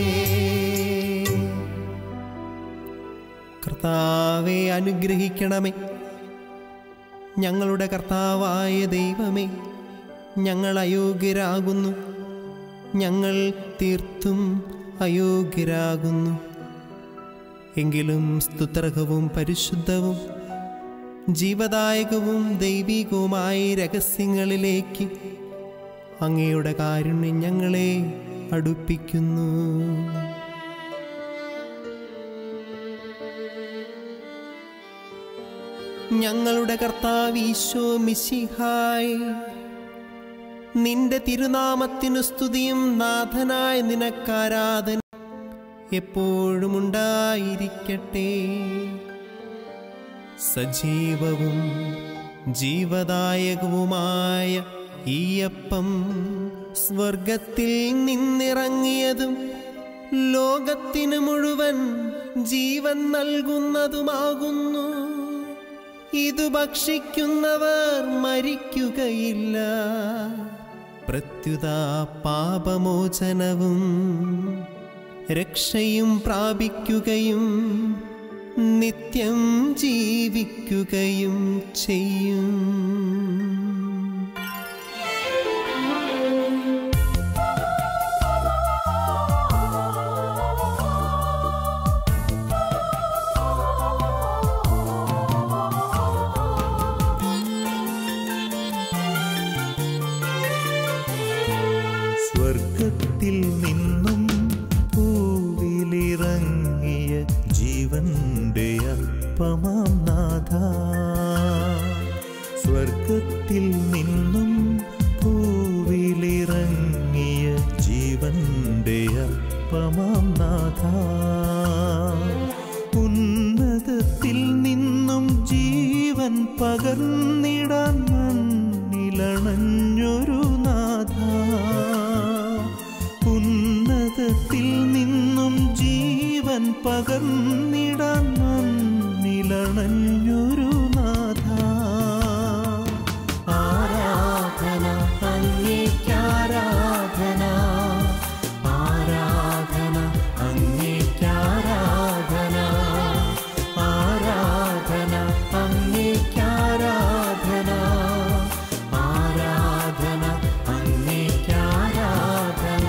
[SPEAKER 4] കർത്താവെ അനുഗ്രഹിക്കണമേ ഞങ്ങളുടെ കർത്താവായ ദൈവമേ ഞങ്ങൾ അയോഗ്യരാകുന്നു ഞങ്ങൾ തീർത്തും അയോഗ്യരാകുന്നു എങ്കിലും സ്തുത്രകവും പരിശുദ്ധവും ജീവദായകവും ദൈവികവുമായ രഹസ്യങ്ങളിലേക്ക് അങ്ങയുടെ കാരുണ്യം ഞങ്ങളെ അടുപ്പിക്കുന്നു ഞങ്ങളുടെ കർത്താവ് ഈശോ മിശിഹായ് നിന്റെ തിരുനാമത്തിനു സ്തുതിയും നാഥനായ നിനക്കാരാധന എപ്പോഴും ഉണ്ടായിരിക്കട്ടെ സജീവവും ജീവദായകവുമായ ഈ അപ്പം സ്വർഗത്തിൽ നിന്നിറങ്ങിയതും ലോകത്തിന് മുഴുവൻ ജീവൻ നൽകുന്നതുമാകുന്നു ഇത് ഭക്ഷിക്കുന്നവർ മരിക്കുകയില്ല പ്രത്യുത പാപമോചനവും രക്ഷയും പ്രാപിക്കുകയും നിത്യം ജീവിക്കുകയും ചെയ്യും
[SPEAKER 7] സ്വർഗത്തിൽ നിന്നും പൂവിലിറങ്ങിയ ജീവന്റെ അപ്പമാം നാഥ സ്വർഗത്തിൽ നിന്നും പൂവിലിറങ്ങിയ ജീവന്റെ അപ്പമാം നാഥ ഉന്നതത്തിൽ നിന്നും ജീവൻ പകർന്നിടാൻ മണ്ണിലണഞ്ഞൊരു നാഥ ഉന്നതത്തിൽ നിന്നും ജീവൻ പകർന്നിടാൻ മണ്ണിലണഞ്ഞൊരു നാഥ ആരാധന അങ്ങേക്കാരാധന ആരാധന അങ്ങേക്കാരാധന ആരാധന അങ്ങേക്കാരാധന ആരാധന അങ്ങേക്കാരാധന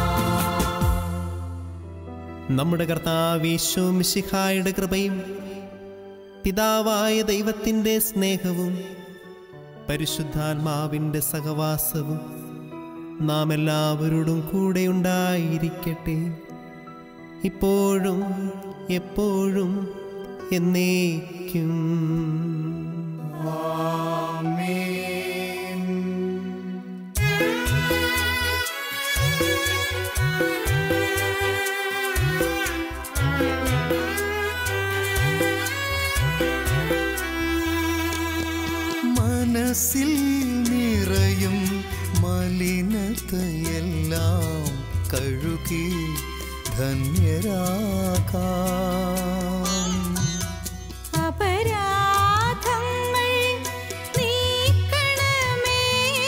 [SPEAKER 4] നമ്മുടെ കർത്താവീശോ മിശിഹായുടെ കൃപയും പിതാവായ ദൈവത്തിൻ്റെ സ്നേഹവും പരിശുദ്ധാത്മാവിൻ്റെ സഹവാസവും നാം എല്ലാവരോടും കൂടെ ഉണ്ടായിരിക്കട്ടെ ഇപ്പോഴും എപ്പോഴും എന്നേക്കും
[SPEAKER 7] മനസ്സിൽ നിറയും മലിനതയെല്ലാം കഴുകി ധന്യരാകാം
[SPEAKER 6] അപരാധങ്ങൾ നീക്കണമേ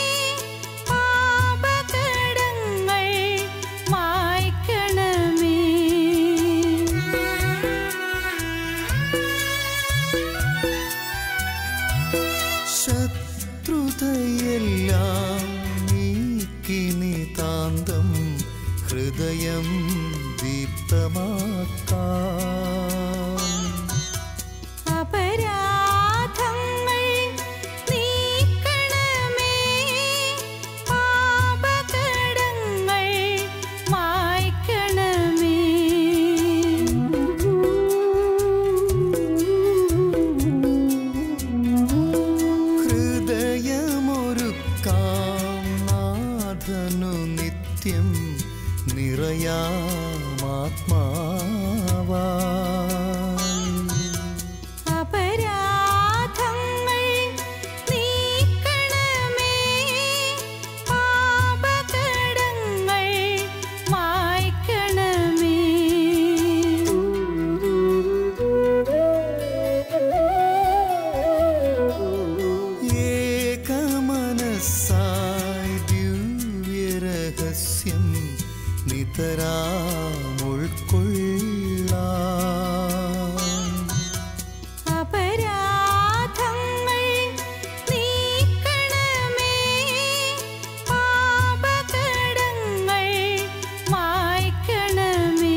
[SPEAKER 6] പാപകടങ്ങൾ മായ്ക്കണമേ
[SPEAKER 7] ശത്രുതയെല്ലാം നീക്കി നിതാന്തം ഹൃദയം ദീപ്തമാക്കാം
[SPEAKER 6] അപരാധങ്ങൾ നീക്കണമേ പാപകടങ്ങൾ മായ്ക്കണമേ
[SPEAKER 7] ഹൃദയമൊരുക്കാം നാഥനു നിത്യം നിറയാമാത്മാവായി
[SPEAKER 6] അപരാധങ്ങൾ നീക്കണമേ പാപകടങ്ങൾ മായ്ക്കണമേ
[SPEAKER 7] ഏകമനസ്സായി ദിവ്യരഹസ്യം നിതരാം ഉൾക്കൊള്ളാം
[SPEAKER 6] അപരാധങ്ങൾ നീക്കണമേ പാപകടങ്ങൾ മായ്ക്കണമേ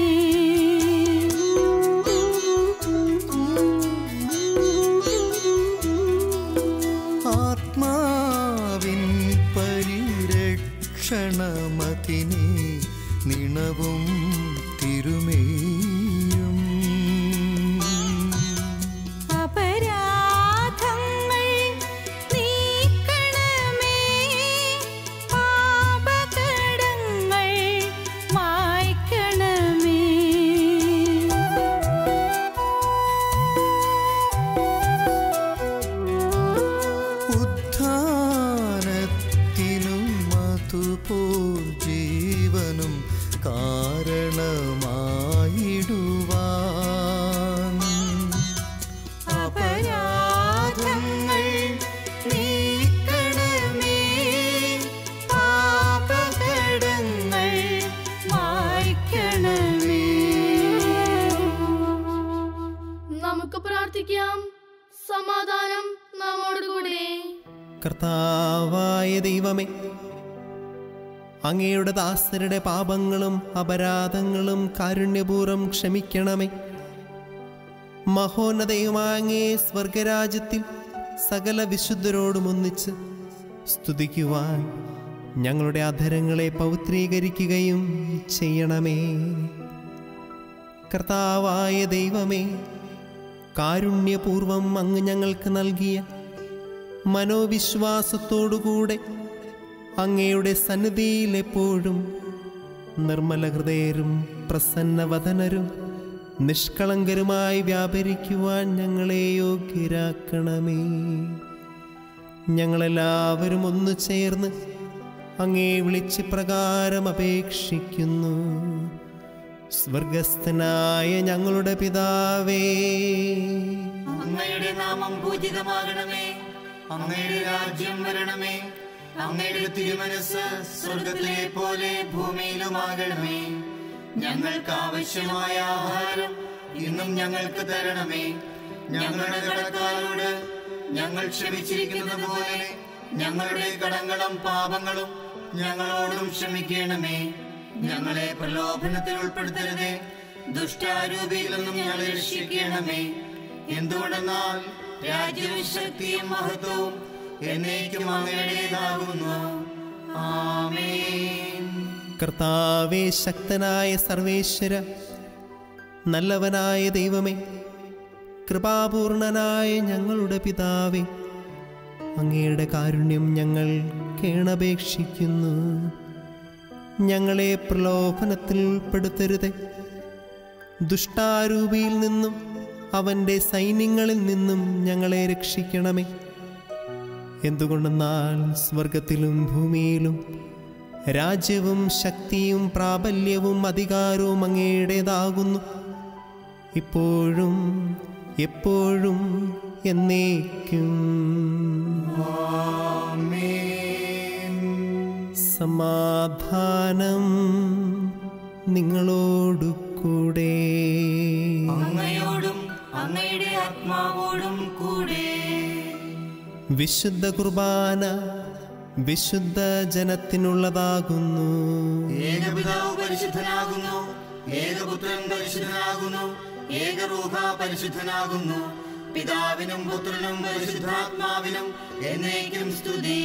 [SPEAKER 7] ആത്മാവിൻ പരിരക്ഷണമതിനെ നിണവും തിരുമേയും
[SPEAKER 6] അപരാധങ്ങൾ നീക്കണമേ പാപകടങ്ങൾ മായ്ക്കണമേ
[SPEAKER 4] കർത്താവായ ദൈവമേ അങ്ങയുടെ ദാസരുടെ പാപങ്ങളും അപരാധങ്ങളും കാരുണ്യപൂർവ്വം ക്ഷമിക്കണമേ മഹോന്നതയുമായ അങ്ങേ സ്വർഗരാജ്യത്തിൽ സകല വിശുദ്ധരോടും ഒന്നിച്ച് സ്തുതിക്കുവാൻ ഞങ്ങളുടെ അധരങ്ങളെ പൗത്രീകരിക്കുകയും ചെയ്യണമേ കർത്താവായ ദൈവമേ കാരുണ്യപൂർവം അങ്ങ് ഞങ്ങൾക്ക് നൽകിയ മനോവിശ്വാസത്തോടുകൂടെ അങ്ങയുടെ സന്നിധിയിൽ എപ്പോഴും നിർമ്മല ഹൃദയരും പ്രസന്നവദനരും നിഷ്കളങ്കരുമായി വ്യാപരിക്കുവാൻ ഞങ്ങളെ യോഗ്യരാക്കണമേ ഞങ്ങളെല്ലാവരും ഒന്നു ചേർന്ന് അങ്ങേ വിളിച്ച് പ്രകാരം അപേക്ഷിക്കുന്നു സ്വർഗസ്ഥനായ ഞങ്ങളുടെ പിതാവേ
[SPEAKER 8] അങ്ങയുടെ നാമം പൂജിതമാകണമേ അങ്ങയുടെ രാജ്യം വരണമേ അങ്ങയുടെ തിരുമനസ് സ്വർഗത്തിലെ പോലെ ഭൂമിയിലുമാകണമേ ഞങ്ങൾക്ക് ആവശ്യമായ ആഹാരം ഇന്നും ഞങ്ങൾക്ക് തരണമേ ഞങ്ങളുടെ കടക്കാരോട് ഞങ്ങൾ ക്ഷമിച്ചിരിക്കുന്നത് പോലെ ഞങ്ങളുടെ കടങ്ങളും പാപങ്ങളും ഞങ്ങളോടും ക്ഷമിക്കണമേ ഞങ്ങളെ പ്രലോഭനത്തിൽ ഉൾപ്പെടുത്തരുതേ ദുഷ്ടാരൂപിയിൽ നിന്നും ഞങ്ങളെ രക്ഷിക്കണമേ എന്തുകൊണ്ടെന്നാൽ രാജ്യവും ശക്തിയും മഹത്വവും എന്നേക്കും അങ്ങയുടേതാകുന്നു ആമേൻ
[SPEAKER 4] കർത്താവേ ശക്തനായ സർവേശ്വര നല്ലവനായ ദൈവമേ കൃപാപൂർണനായ ഞങ്ങളുടെ പിതാവേ അങ്ങയുടെ കാരുണ്യം ഞങ്ങൾ കേണപേക്ഷിക്കുന്നു ഞങ്ങളെ പ്രലോഭനത്തിൽ ഉൾപ്പെടുത്തരുതേ ദുഷ്ടാരൂപിയിൽ നിന്നും അവൻ്റെ സൈന്യങ്ങളിൽ നിന്നും ഞങ്ങളെ രക്ഷിക്കണമേ എന്തുകൊണ്ടെന്നാൽ സ്വർഗത്തിലും ഭൂമിയിലും രാജ്യവും ശക്തിയും പ്രാബല്യവും അധികാരവും അങ്ങയുടേതാകുന്നു ഇപ്പോഴും എപ്പോഴും എന്നേക്കും സമാധാനം നിങ്ങളോടു കൂടെ
[SPEAKER 8] അങ്ങയോടും അങ്ങയുടെ ആത്മാവോടും കൂടെ
[SPEAKER 4] വിശുദ്ധ കുർബാന വിശുദ്ധ ജനത്തിനുള്ളതാകുന്നു
[SPEAKER 8] ഏകപിതാവ് പരിശുദ്ധനാകുന്നു ഏകപുത്രൻ പരിശുദ്ധനാകുന്നു ഏകറൂഹ പരിശുദ്ധനാകുന്നു പിതാവിനും പുത്രനും പരിശുദ്ധാത്മാവിനും എന്നേക്കും സ്തുതി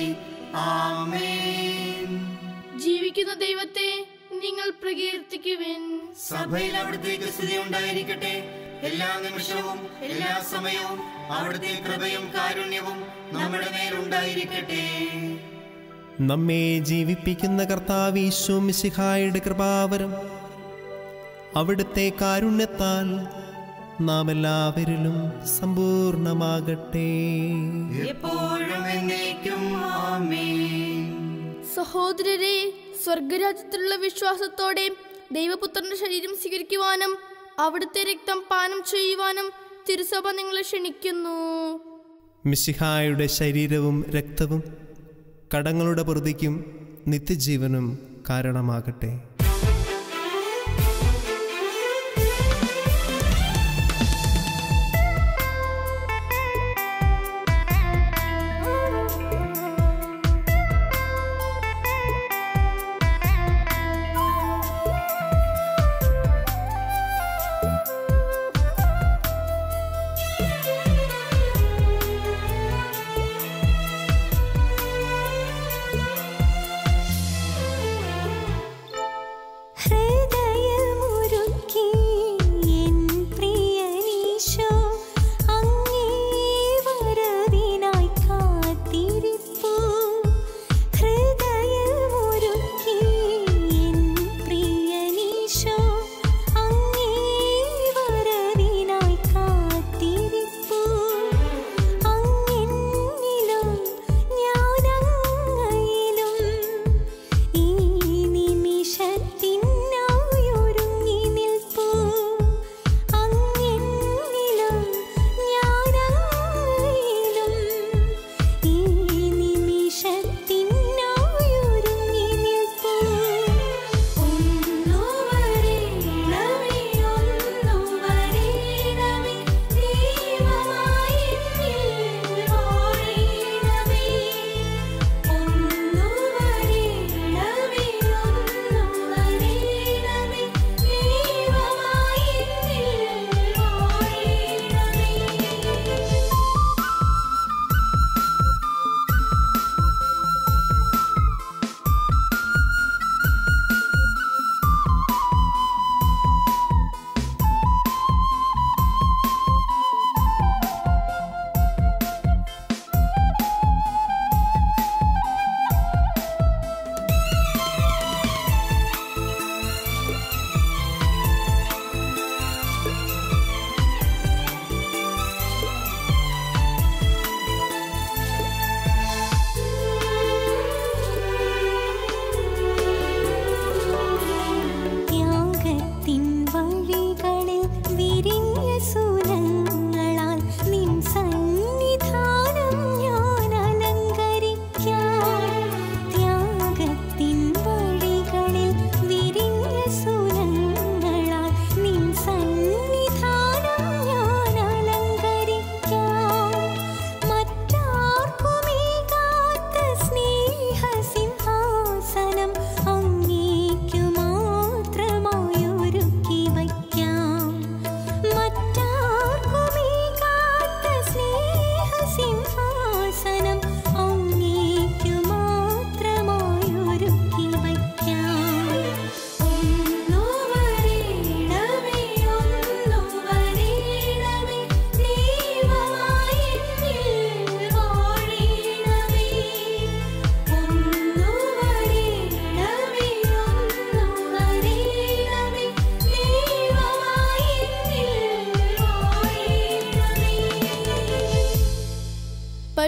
[SPEAKER 8] ആമേൻ
[SPEAKER 5] ജീവിക്കുന്ന ദൈവത്തെ നിങ്ങൾ പ്രകീർത്തിക്കുവിൻ
[SPEAKER 8] സഭയിൽ അവിടുത്തേക്ക് സ്തുതി ഉണ്ടായിരിക്കട്ടെ എല്ലാ നിമിഷവും എല്ലാ സമയവും അവിടുത്തെ കൃപയും കാരുണ്യവും നമ്മുടെ മേലുണ്ടായിരിക്കട്ടെ
[SPEAKER 4] നമ്മെ ജീവിപ്പിക്കുന്ന കർത്താവ് ഈശോ മിശിഹായുടെ കൃപാവരം അവിടുത്തെ കാരുണ്യത്താൽ നാം എല്ലാവരിലും സമ്പൂർണമാകട്ടെ
[SPEAKER 8] എപ്പോഴും എന്നേക്കും ആമേൻ
[SPEAKER 5] സഹോദരരെ സ്വർഗരാജ്യത്തിലുള്ള വിശ്വാസത്തോടെ ദൈവപുത്രന്റെ ശരീരം സ്വീകരിക്കുവാനും അവിടുത്തെ രക്തം പാനം ചെയ്യുവാനും തിരുസഭ നിങ്ങളെ ക്ഷണിക്കുന്നു
[SPEAKER 4] മിശിഹായുടെ ശരീരവും രക്തവും കടങ്ങളുടെ പൊറുതിക്കും നിത്യജീവനും കാരണമാകട്ടെ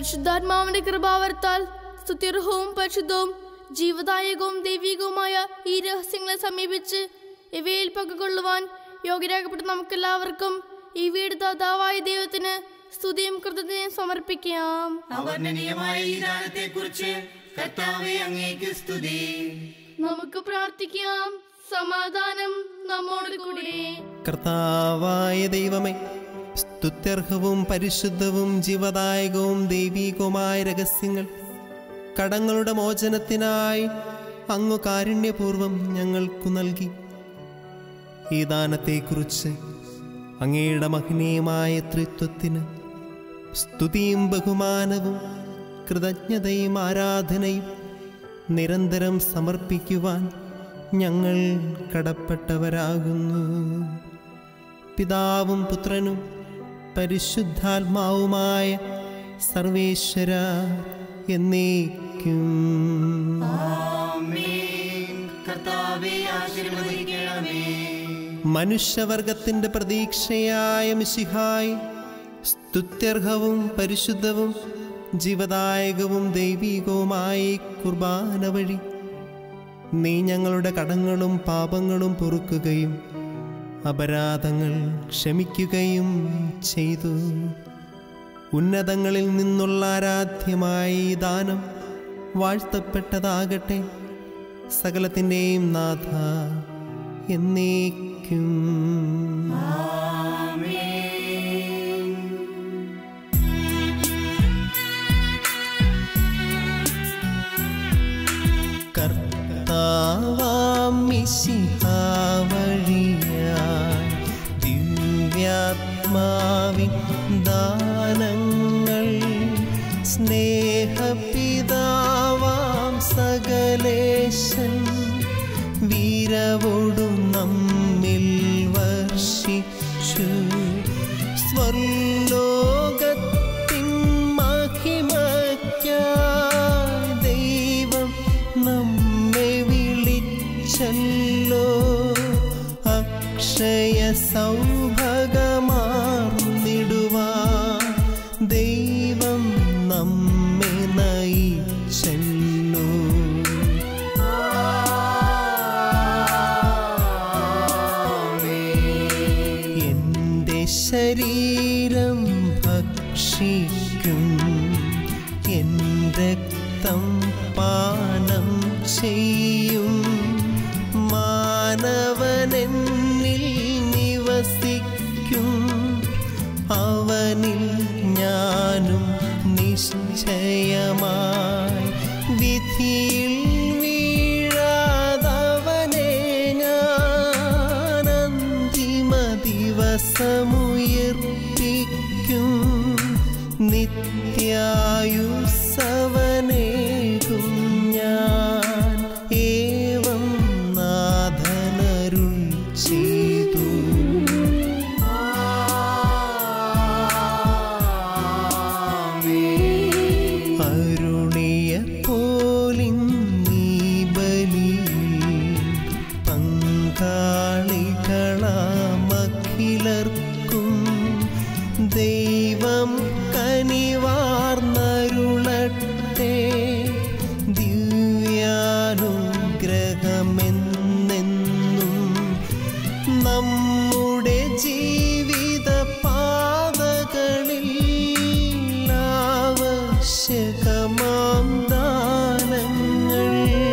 [SPEAKER 5] പരിശുദ്ധാത്മാവിന്റെ കൃപാവരത്താൽ സ്തുത്യർഹവും പരിശുദ്ധവും ജീവദായകവും ദൈവികവുമായ ഈ രഹസ്യങ്ങളെ സമീപിച്ച് ഇവയിൽ പങ്കുകൊള്ളുവാൻ യോഗ്യരാക്കപ്പെട്ട നമുക്കെല്ലാവർക്കും ഈ വീട് ദാതാവായ ദൈവത്തിന് സ്തുതിയും കൃതജ്ഞതയും സമർപ്പിക്കാം
[SPEAKER 8] അവർണ്ണനീയമായ ഈ ദാനത്തെ കുറിച്ച് കർത്താവെ അങ്ങേക്ക് സ്തുതി
[SPEAKER 5] നമുക്ക് പ്രാർത്ഥിക്കാം സമാധാനം നമ്മോട് കൂടെ
[SPEAKER 4] കർത്താവായ ദൈവമേ സ്തുത്യർഹവും പരിശുദ്ധവും ജീവദായകവും ദൈവീകവുമായ രഹസ്യങ്ങൾ കടങ്ങളുടെ മോചനത്തിനായി അങ്ങു കാരുണ്യപൂർവം ഞങ്ങൾക്കു നൽകി ഈ ദാനത്തെക്കുറിച്ച് അങ്ങയുടെ മഹനീയമായ ത്രിത്വത്തിന് സ്തുതിയും ബഹുമാനവും കൃതജ്ഞതയും ആരാധനയും നിരന്തരം സമർപ്പിക്കുവാൻ ഞങ്ങൾ കടപ്പെട്ടവരാകുന്നു പിതാവും പുത്രനും പരിശുദ്ധാത്മാവുമായ സർവേശ്വര എന്നേക്കും
[SPEAKER 8] ആമേൻ കർത്താവെ ആശീർവദിക്കണമേ
[SPEAKER 4] മനുഷ്യവർഗത്തിന്റെ പ്രതീക്ഷയായ മിശിഹായി സ്തുത്യർഹവും പരിശുദ്ധവും ജീവദായകവും ദൈവികവുമായ ഈ കുർബാന വഴി നീ ഞങ്ങളുടെ കടങ്ങളും പാപങ്ങളും പൊറുക്കുകയും അപരാധങ്ങൾ ക്ഷമിക്കുകയും ചെയ്തു ഉന്നതങ്ങളിൽ നിന്നുള്ള ആരാധ്യമായ ഈ ദാനം വാഴ്ത്തപ്പെട്ടതാകട്ടെ സകലത്തിൻ്റെയും നാഥ എന്നേക്കും കർത്താവാം മിശിഹാവഴിയായി ദിവ്യാത്മാവിൻ ദാനങ്ങൾ സ്നേഹപിതാവാം സകലേശൻ വീരവോടും നമ്മിൽ വർഷിച്ചു സ്വർലോകത്തിൻ മഹിമയ്ക്കായി ദൈവം നമ്മെ വിളിച്ചല്ലോ അക്ഷയ സൗഭഗമാർന്നിടുവാൻ ദൈവം നമ്മെ നയിച്ചല്ലോ എന്റെ ശരീരം ഭക്ഷിക്കും എൻ രക്തം പാനം ചെയ്യും മാനവനെന്നിൽ നിവസിക്കും അവനിൽ ഞാനും നിശ്ചയമായി വിധിയിൽ വീഴാതവനെ ഞാൻ അന്തിമ ദിവസമുയർപ്പിക്കും നിത്യായുസവനേകും ഞാൻ ഏവം നാഥനരുൾ ചെയ്തു അരുണിയ പോലിൻ നീ ബലിയിൽ പങ്കാളികളാമഖിലർക്കും ദൈവം കനിവാർന്നരുളട്ടെ ദിവ്യാനുഗ്രഹമെന്നെന്നും നമ്മുടെ ജീവിത പാതകളിൽ ആവശ്യകമാം ദാനങ്ങൾ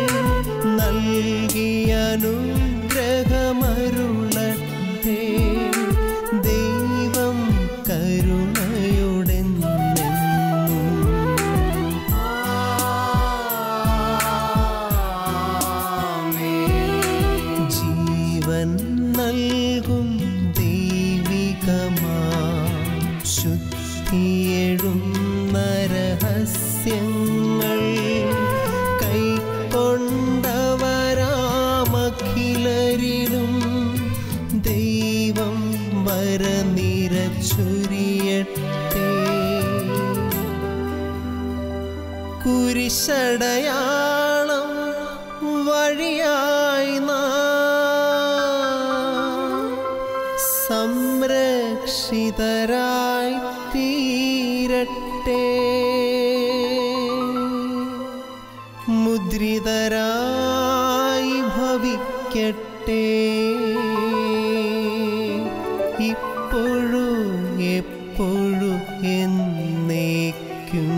[SPEAKER 4] നൽകി അനുഗ്രഹമരുളട്ടെ ദൈവം കരുണയുടെ ജീവൻ നൽകും ദൈവികമാ ശുദ്ധിയെഴും നരഹസ്യങ്ങൾ കൈക്കൊണ്ടവരാമഖിലരിലും ദൈവം വരനിരച്ചൊരിയട്ടെ കുരിശടയാളം വഴിയായി നാം സംരക്ഷിതരായി തീരട്ടെ അനുഗ്രഹീതരായി ഭവിക്കട്ടെ ഇപ്പോഴും എപ്പോഴും എന്നേക്കും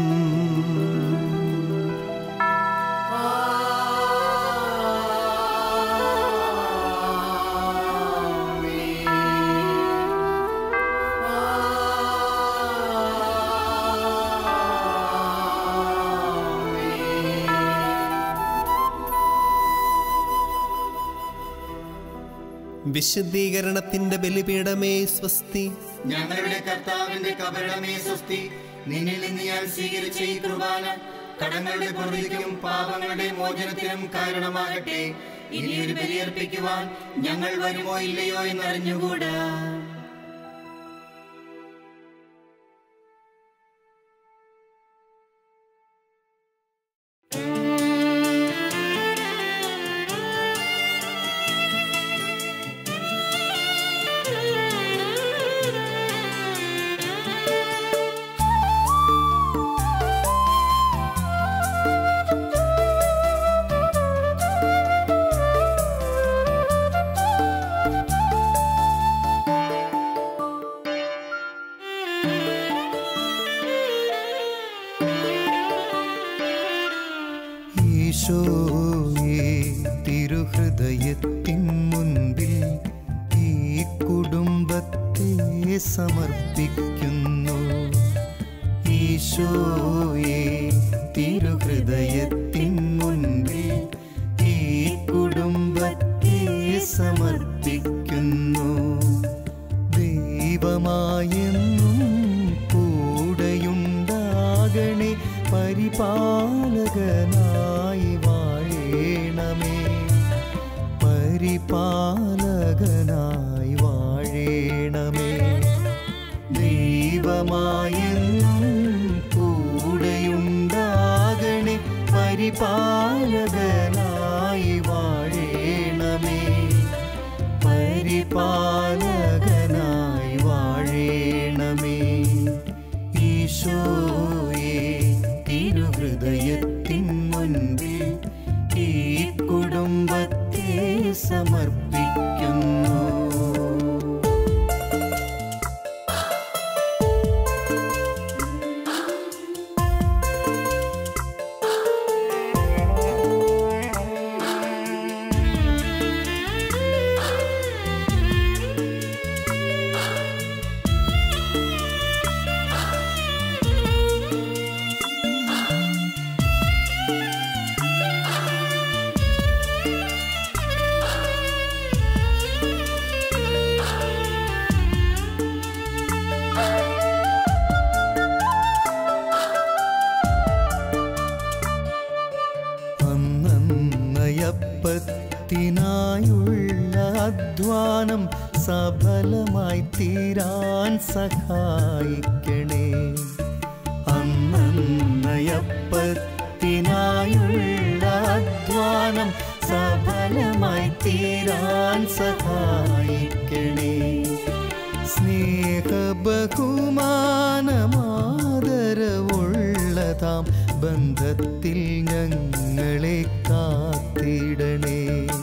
[SPEAKER 4] വിശുദ്ധീകരണത്തിന്റെ ബലിപീഠമേ സ്വസ്തി
[SPEAKER 8] ഞങ്ങളുടെ കർത്താവിന്റെ കബരണമേ സ്വസ്തി നിന്നിൽ നിന്ന് ഞാൻ സ്വീകരിച്ച ഈ കുർബാന കടങ്ങളുടെ പൊറുതിക്കും പാപങ്ങളുടെ മോചനത്തിനും കാരണമാകട്ടെ ഇനിയൊരു ബലിയർപ്പിക്കുവാൻ ഞങ്ങൾ വരുമോ ഇല്ലയോ എന്നറിഞ്ഞുകൂടാ
[SPEAKER 7] ഈശോയെ തിരുഹൃദയത്തിൻ മുൻപിൽ ഈ കുടുംബത്തെ സമർപ്പിക്കുന്നു ഈശോയെ തിരുഹൃദയത്തിൻ മുൻപിൽ ഈ കുടുംബത്തെ സമർപ്പിക്കുന്നു ദൈവമായെന്നും കൂടെയുണ്ടാകണേ പരിപാലകനായി വാഴേണമേ പരിപാലകനായി വാഴേണമേ ദൈവമായെന്നും കൂടെയുണ്ടാകണേ പരിപാലകനായി വാഴേണമേ പരിപാലകനായി വാഴേണമേ ഈശോയെ തിരുഹൃദയത്തിൻ മുൻപിൽ ഈ കുടുംബത്തെ സമർപ്പിക്കുന്നു അന്നയപ്പത്തിനായുള്ള അധ്വാനം സഫലമായി തീരാൻ സഹായിക്കണേ അന്നയപ്പത്തിനായുള്ള അധ്വാനം സഫലമായി തീരാൻ സഹായിക്കണേ സ്നേഹബഹുമാനമാദരവുള്ളതാം ബന്ധത്തിൽ ഞങ്ങളെ കാത്തിടണേ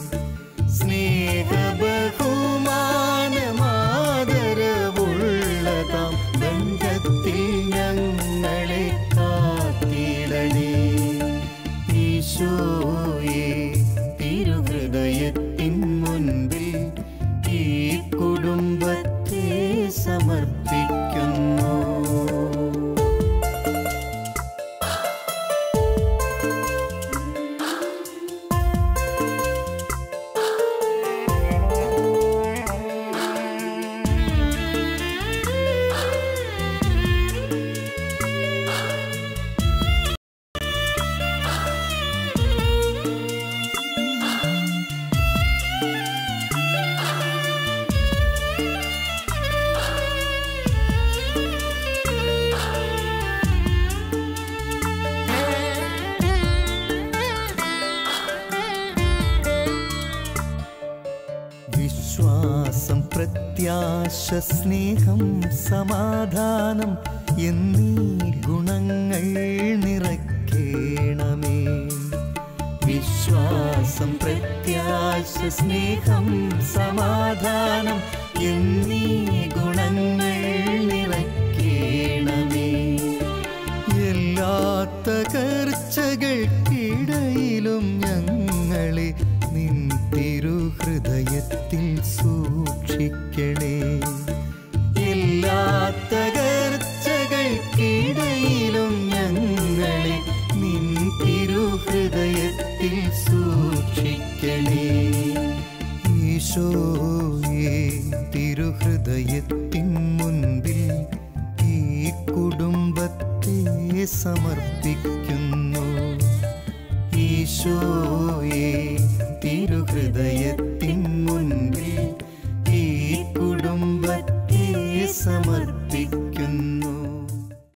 [SPEAKER 7] സ്നേഹബഹുമാനമാദരവുള്ളതാം ബന്ധത്തിൽ ഞങ്ങളെ കാത്തിടണേ ഈശോയെ തിരുഹൃദയത്തിൻ മുൻപിൽ ഈ കുടുംബത്തെ സമർപ്പിക്കുന്നു വിശ്വാസം പ്രത്യാശ സ്നേഹം സമാധാനം എന്നീ ഗുണങ്ങൾ നിറയ്ക്കേണമേ സ്നേഹം സമാധാനം എന്നീ ഗുണങ്ങൾ നിറയ്ക്കണമേ എല്ലാ തകർച്ചകൾക്കിടയിലും ഞങ്ങളെ നിൻ തിരുഹൃദയത്തിൽ സൂക്ഷിക്കണേ എല്ലാ തകർച്ചകൾക്കിടയിലും ഞങ്ങളെ നിൻ തിരുഹൃദയത്തിൽ സൂക്ഷിക്കണേ ഈശോയെ തിരുഹൃദയത്തിൻ മുൻപിൽ ഈ കുടുംബത്തെ സമർപ്പിക്കുന്നു ഈശോയെ തിരുഹൃദയത്തിൻ മുൻപിൽ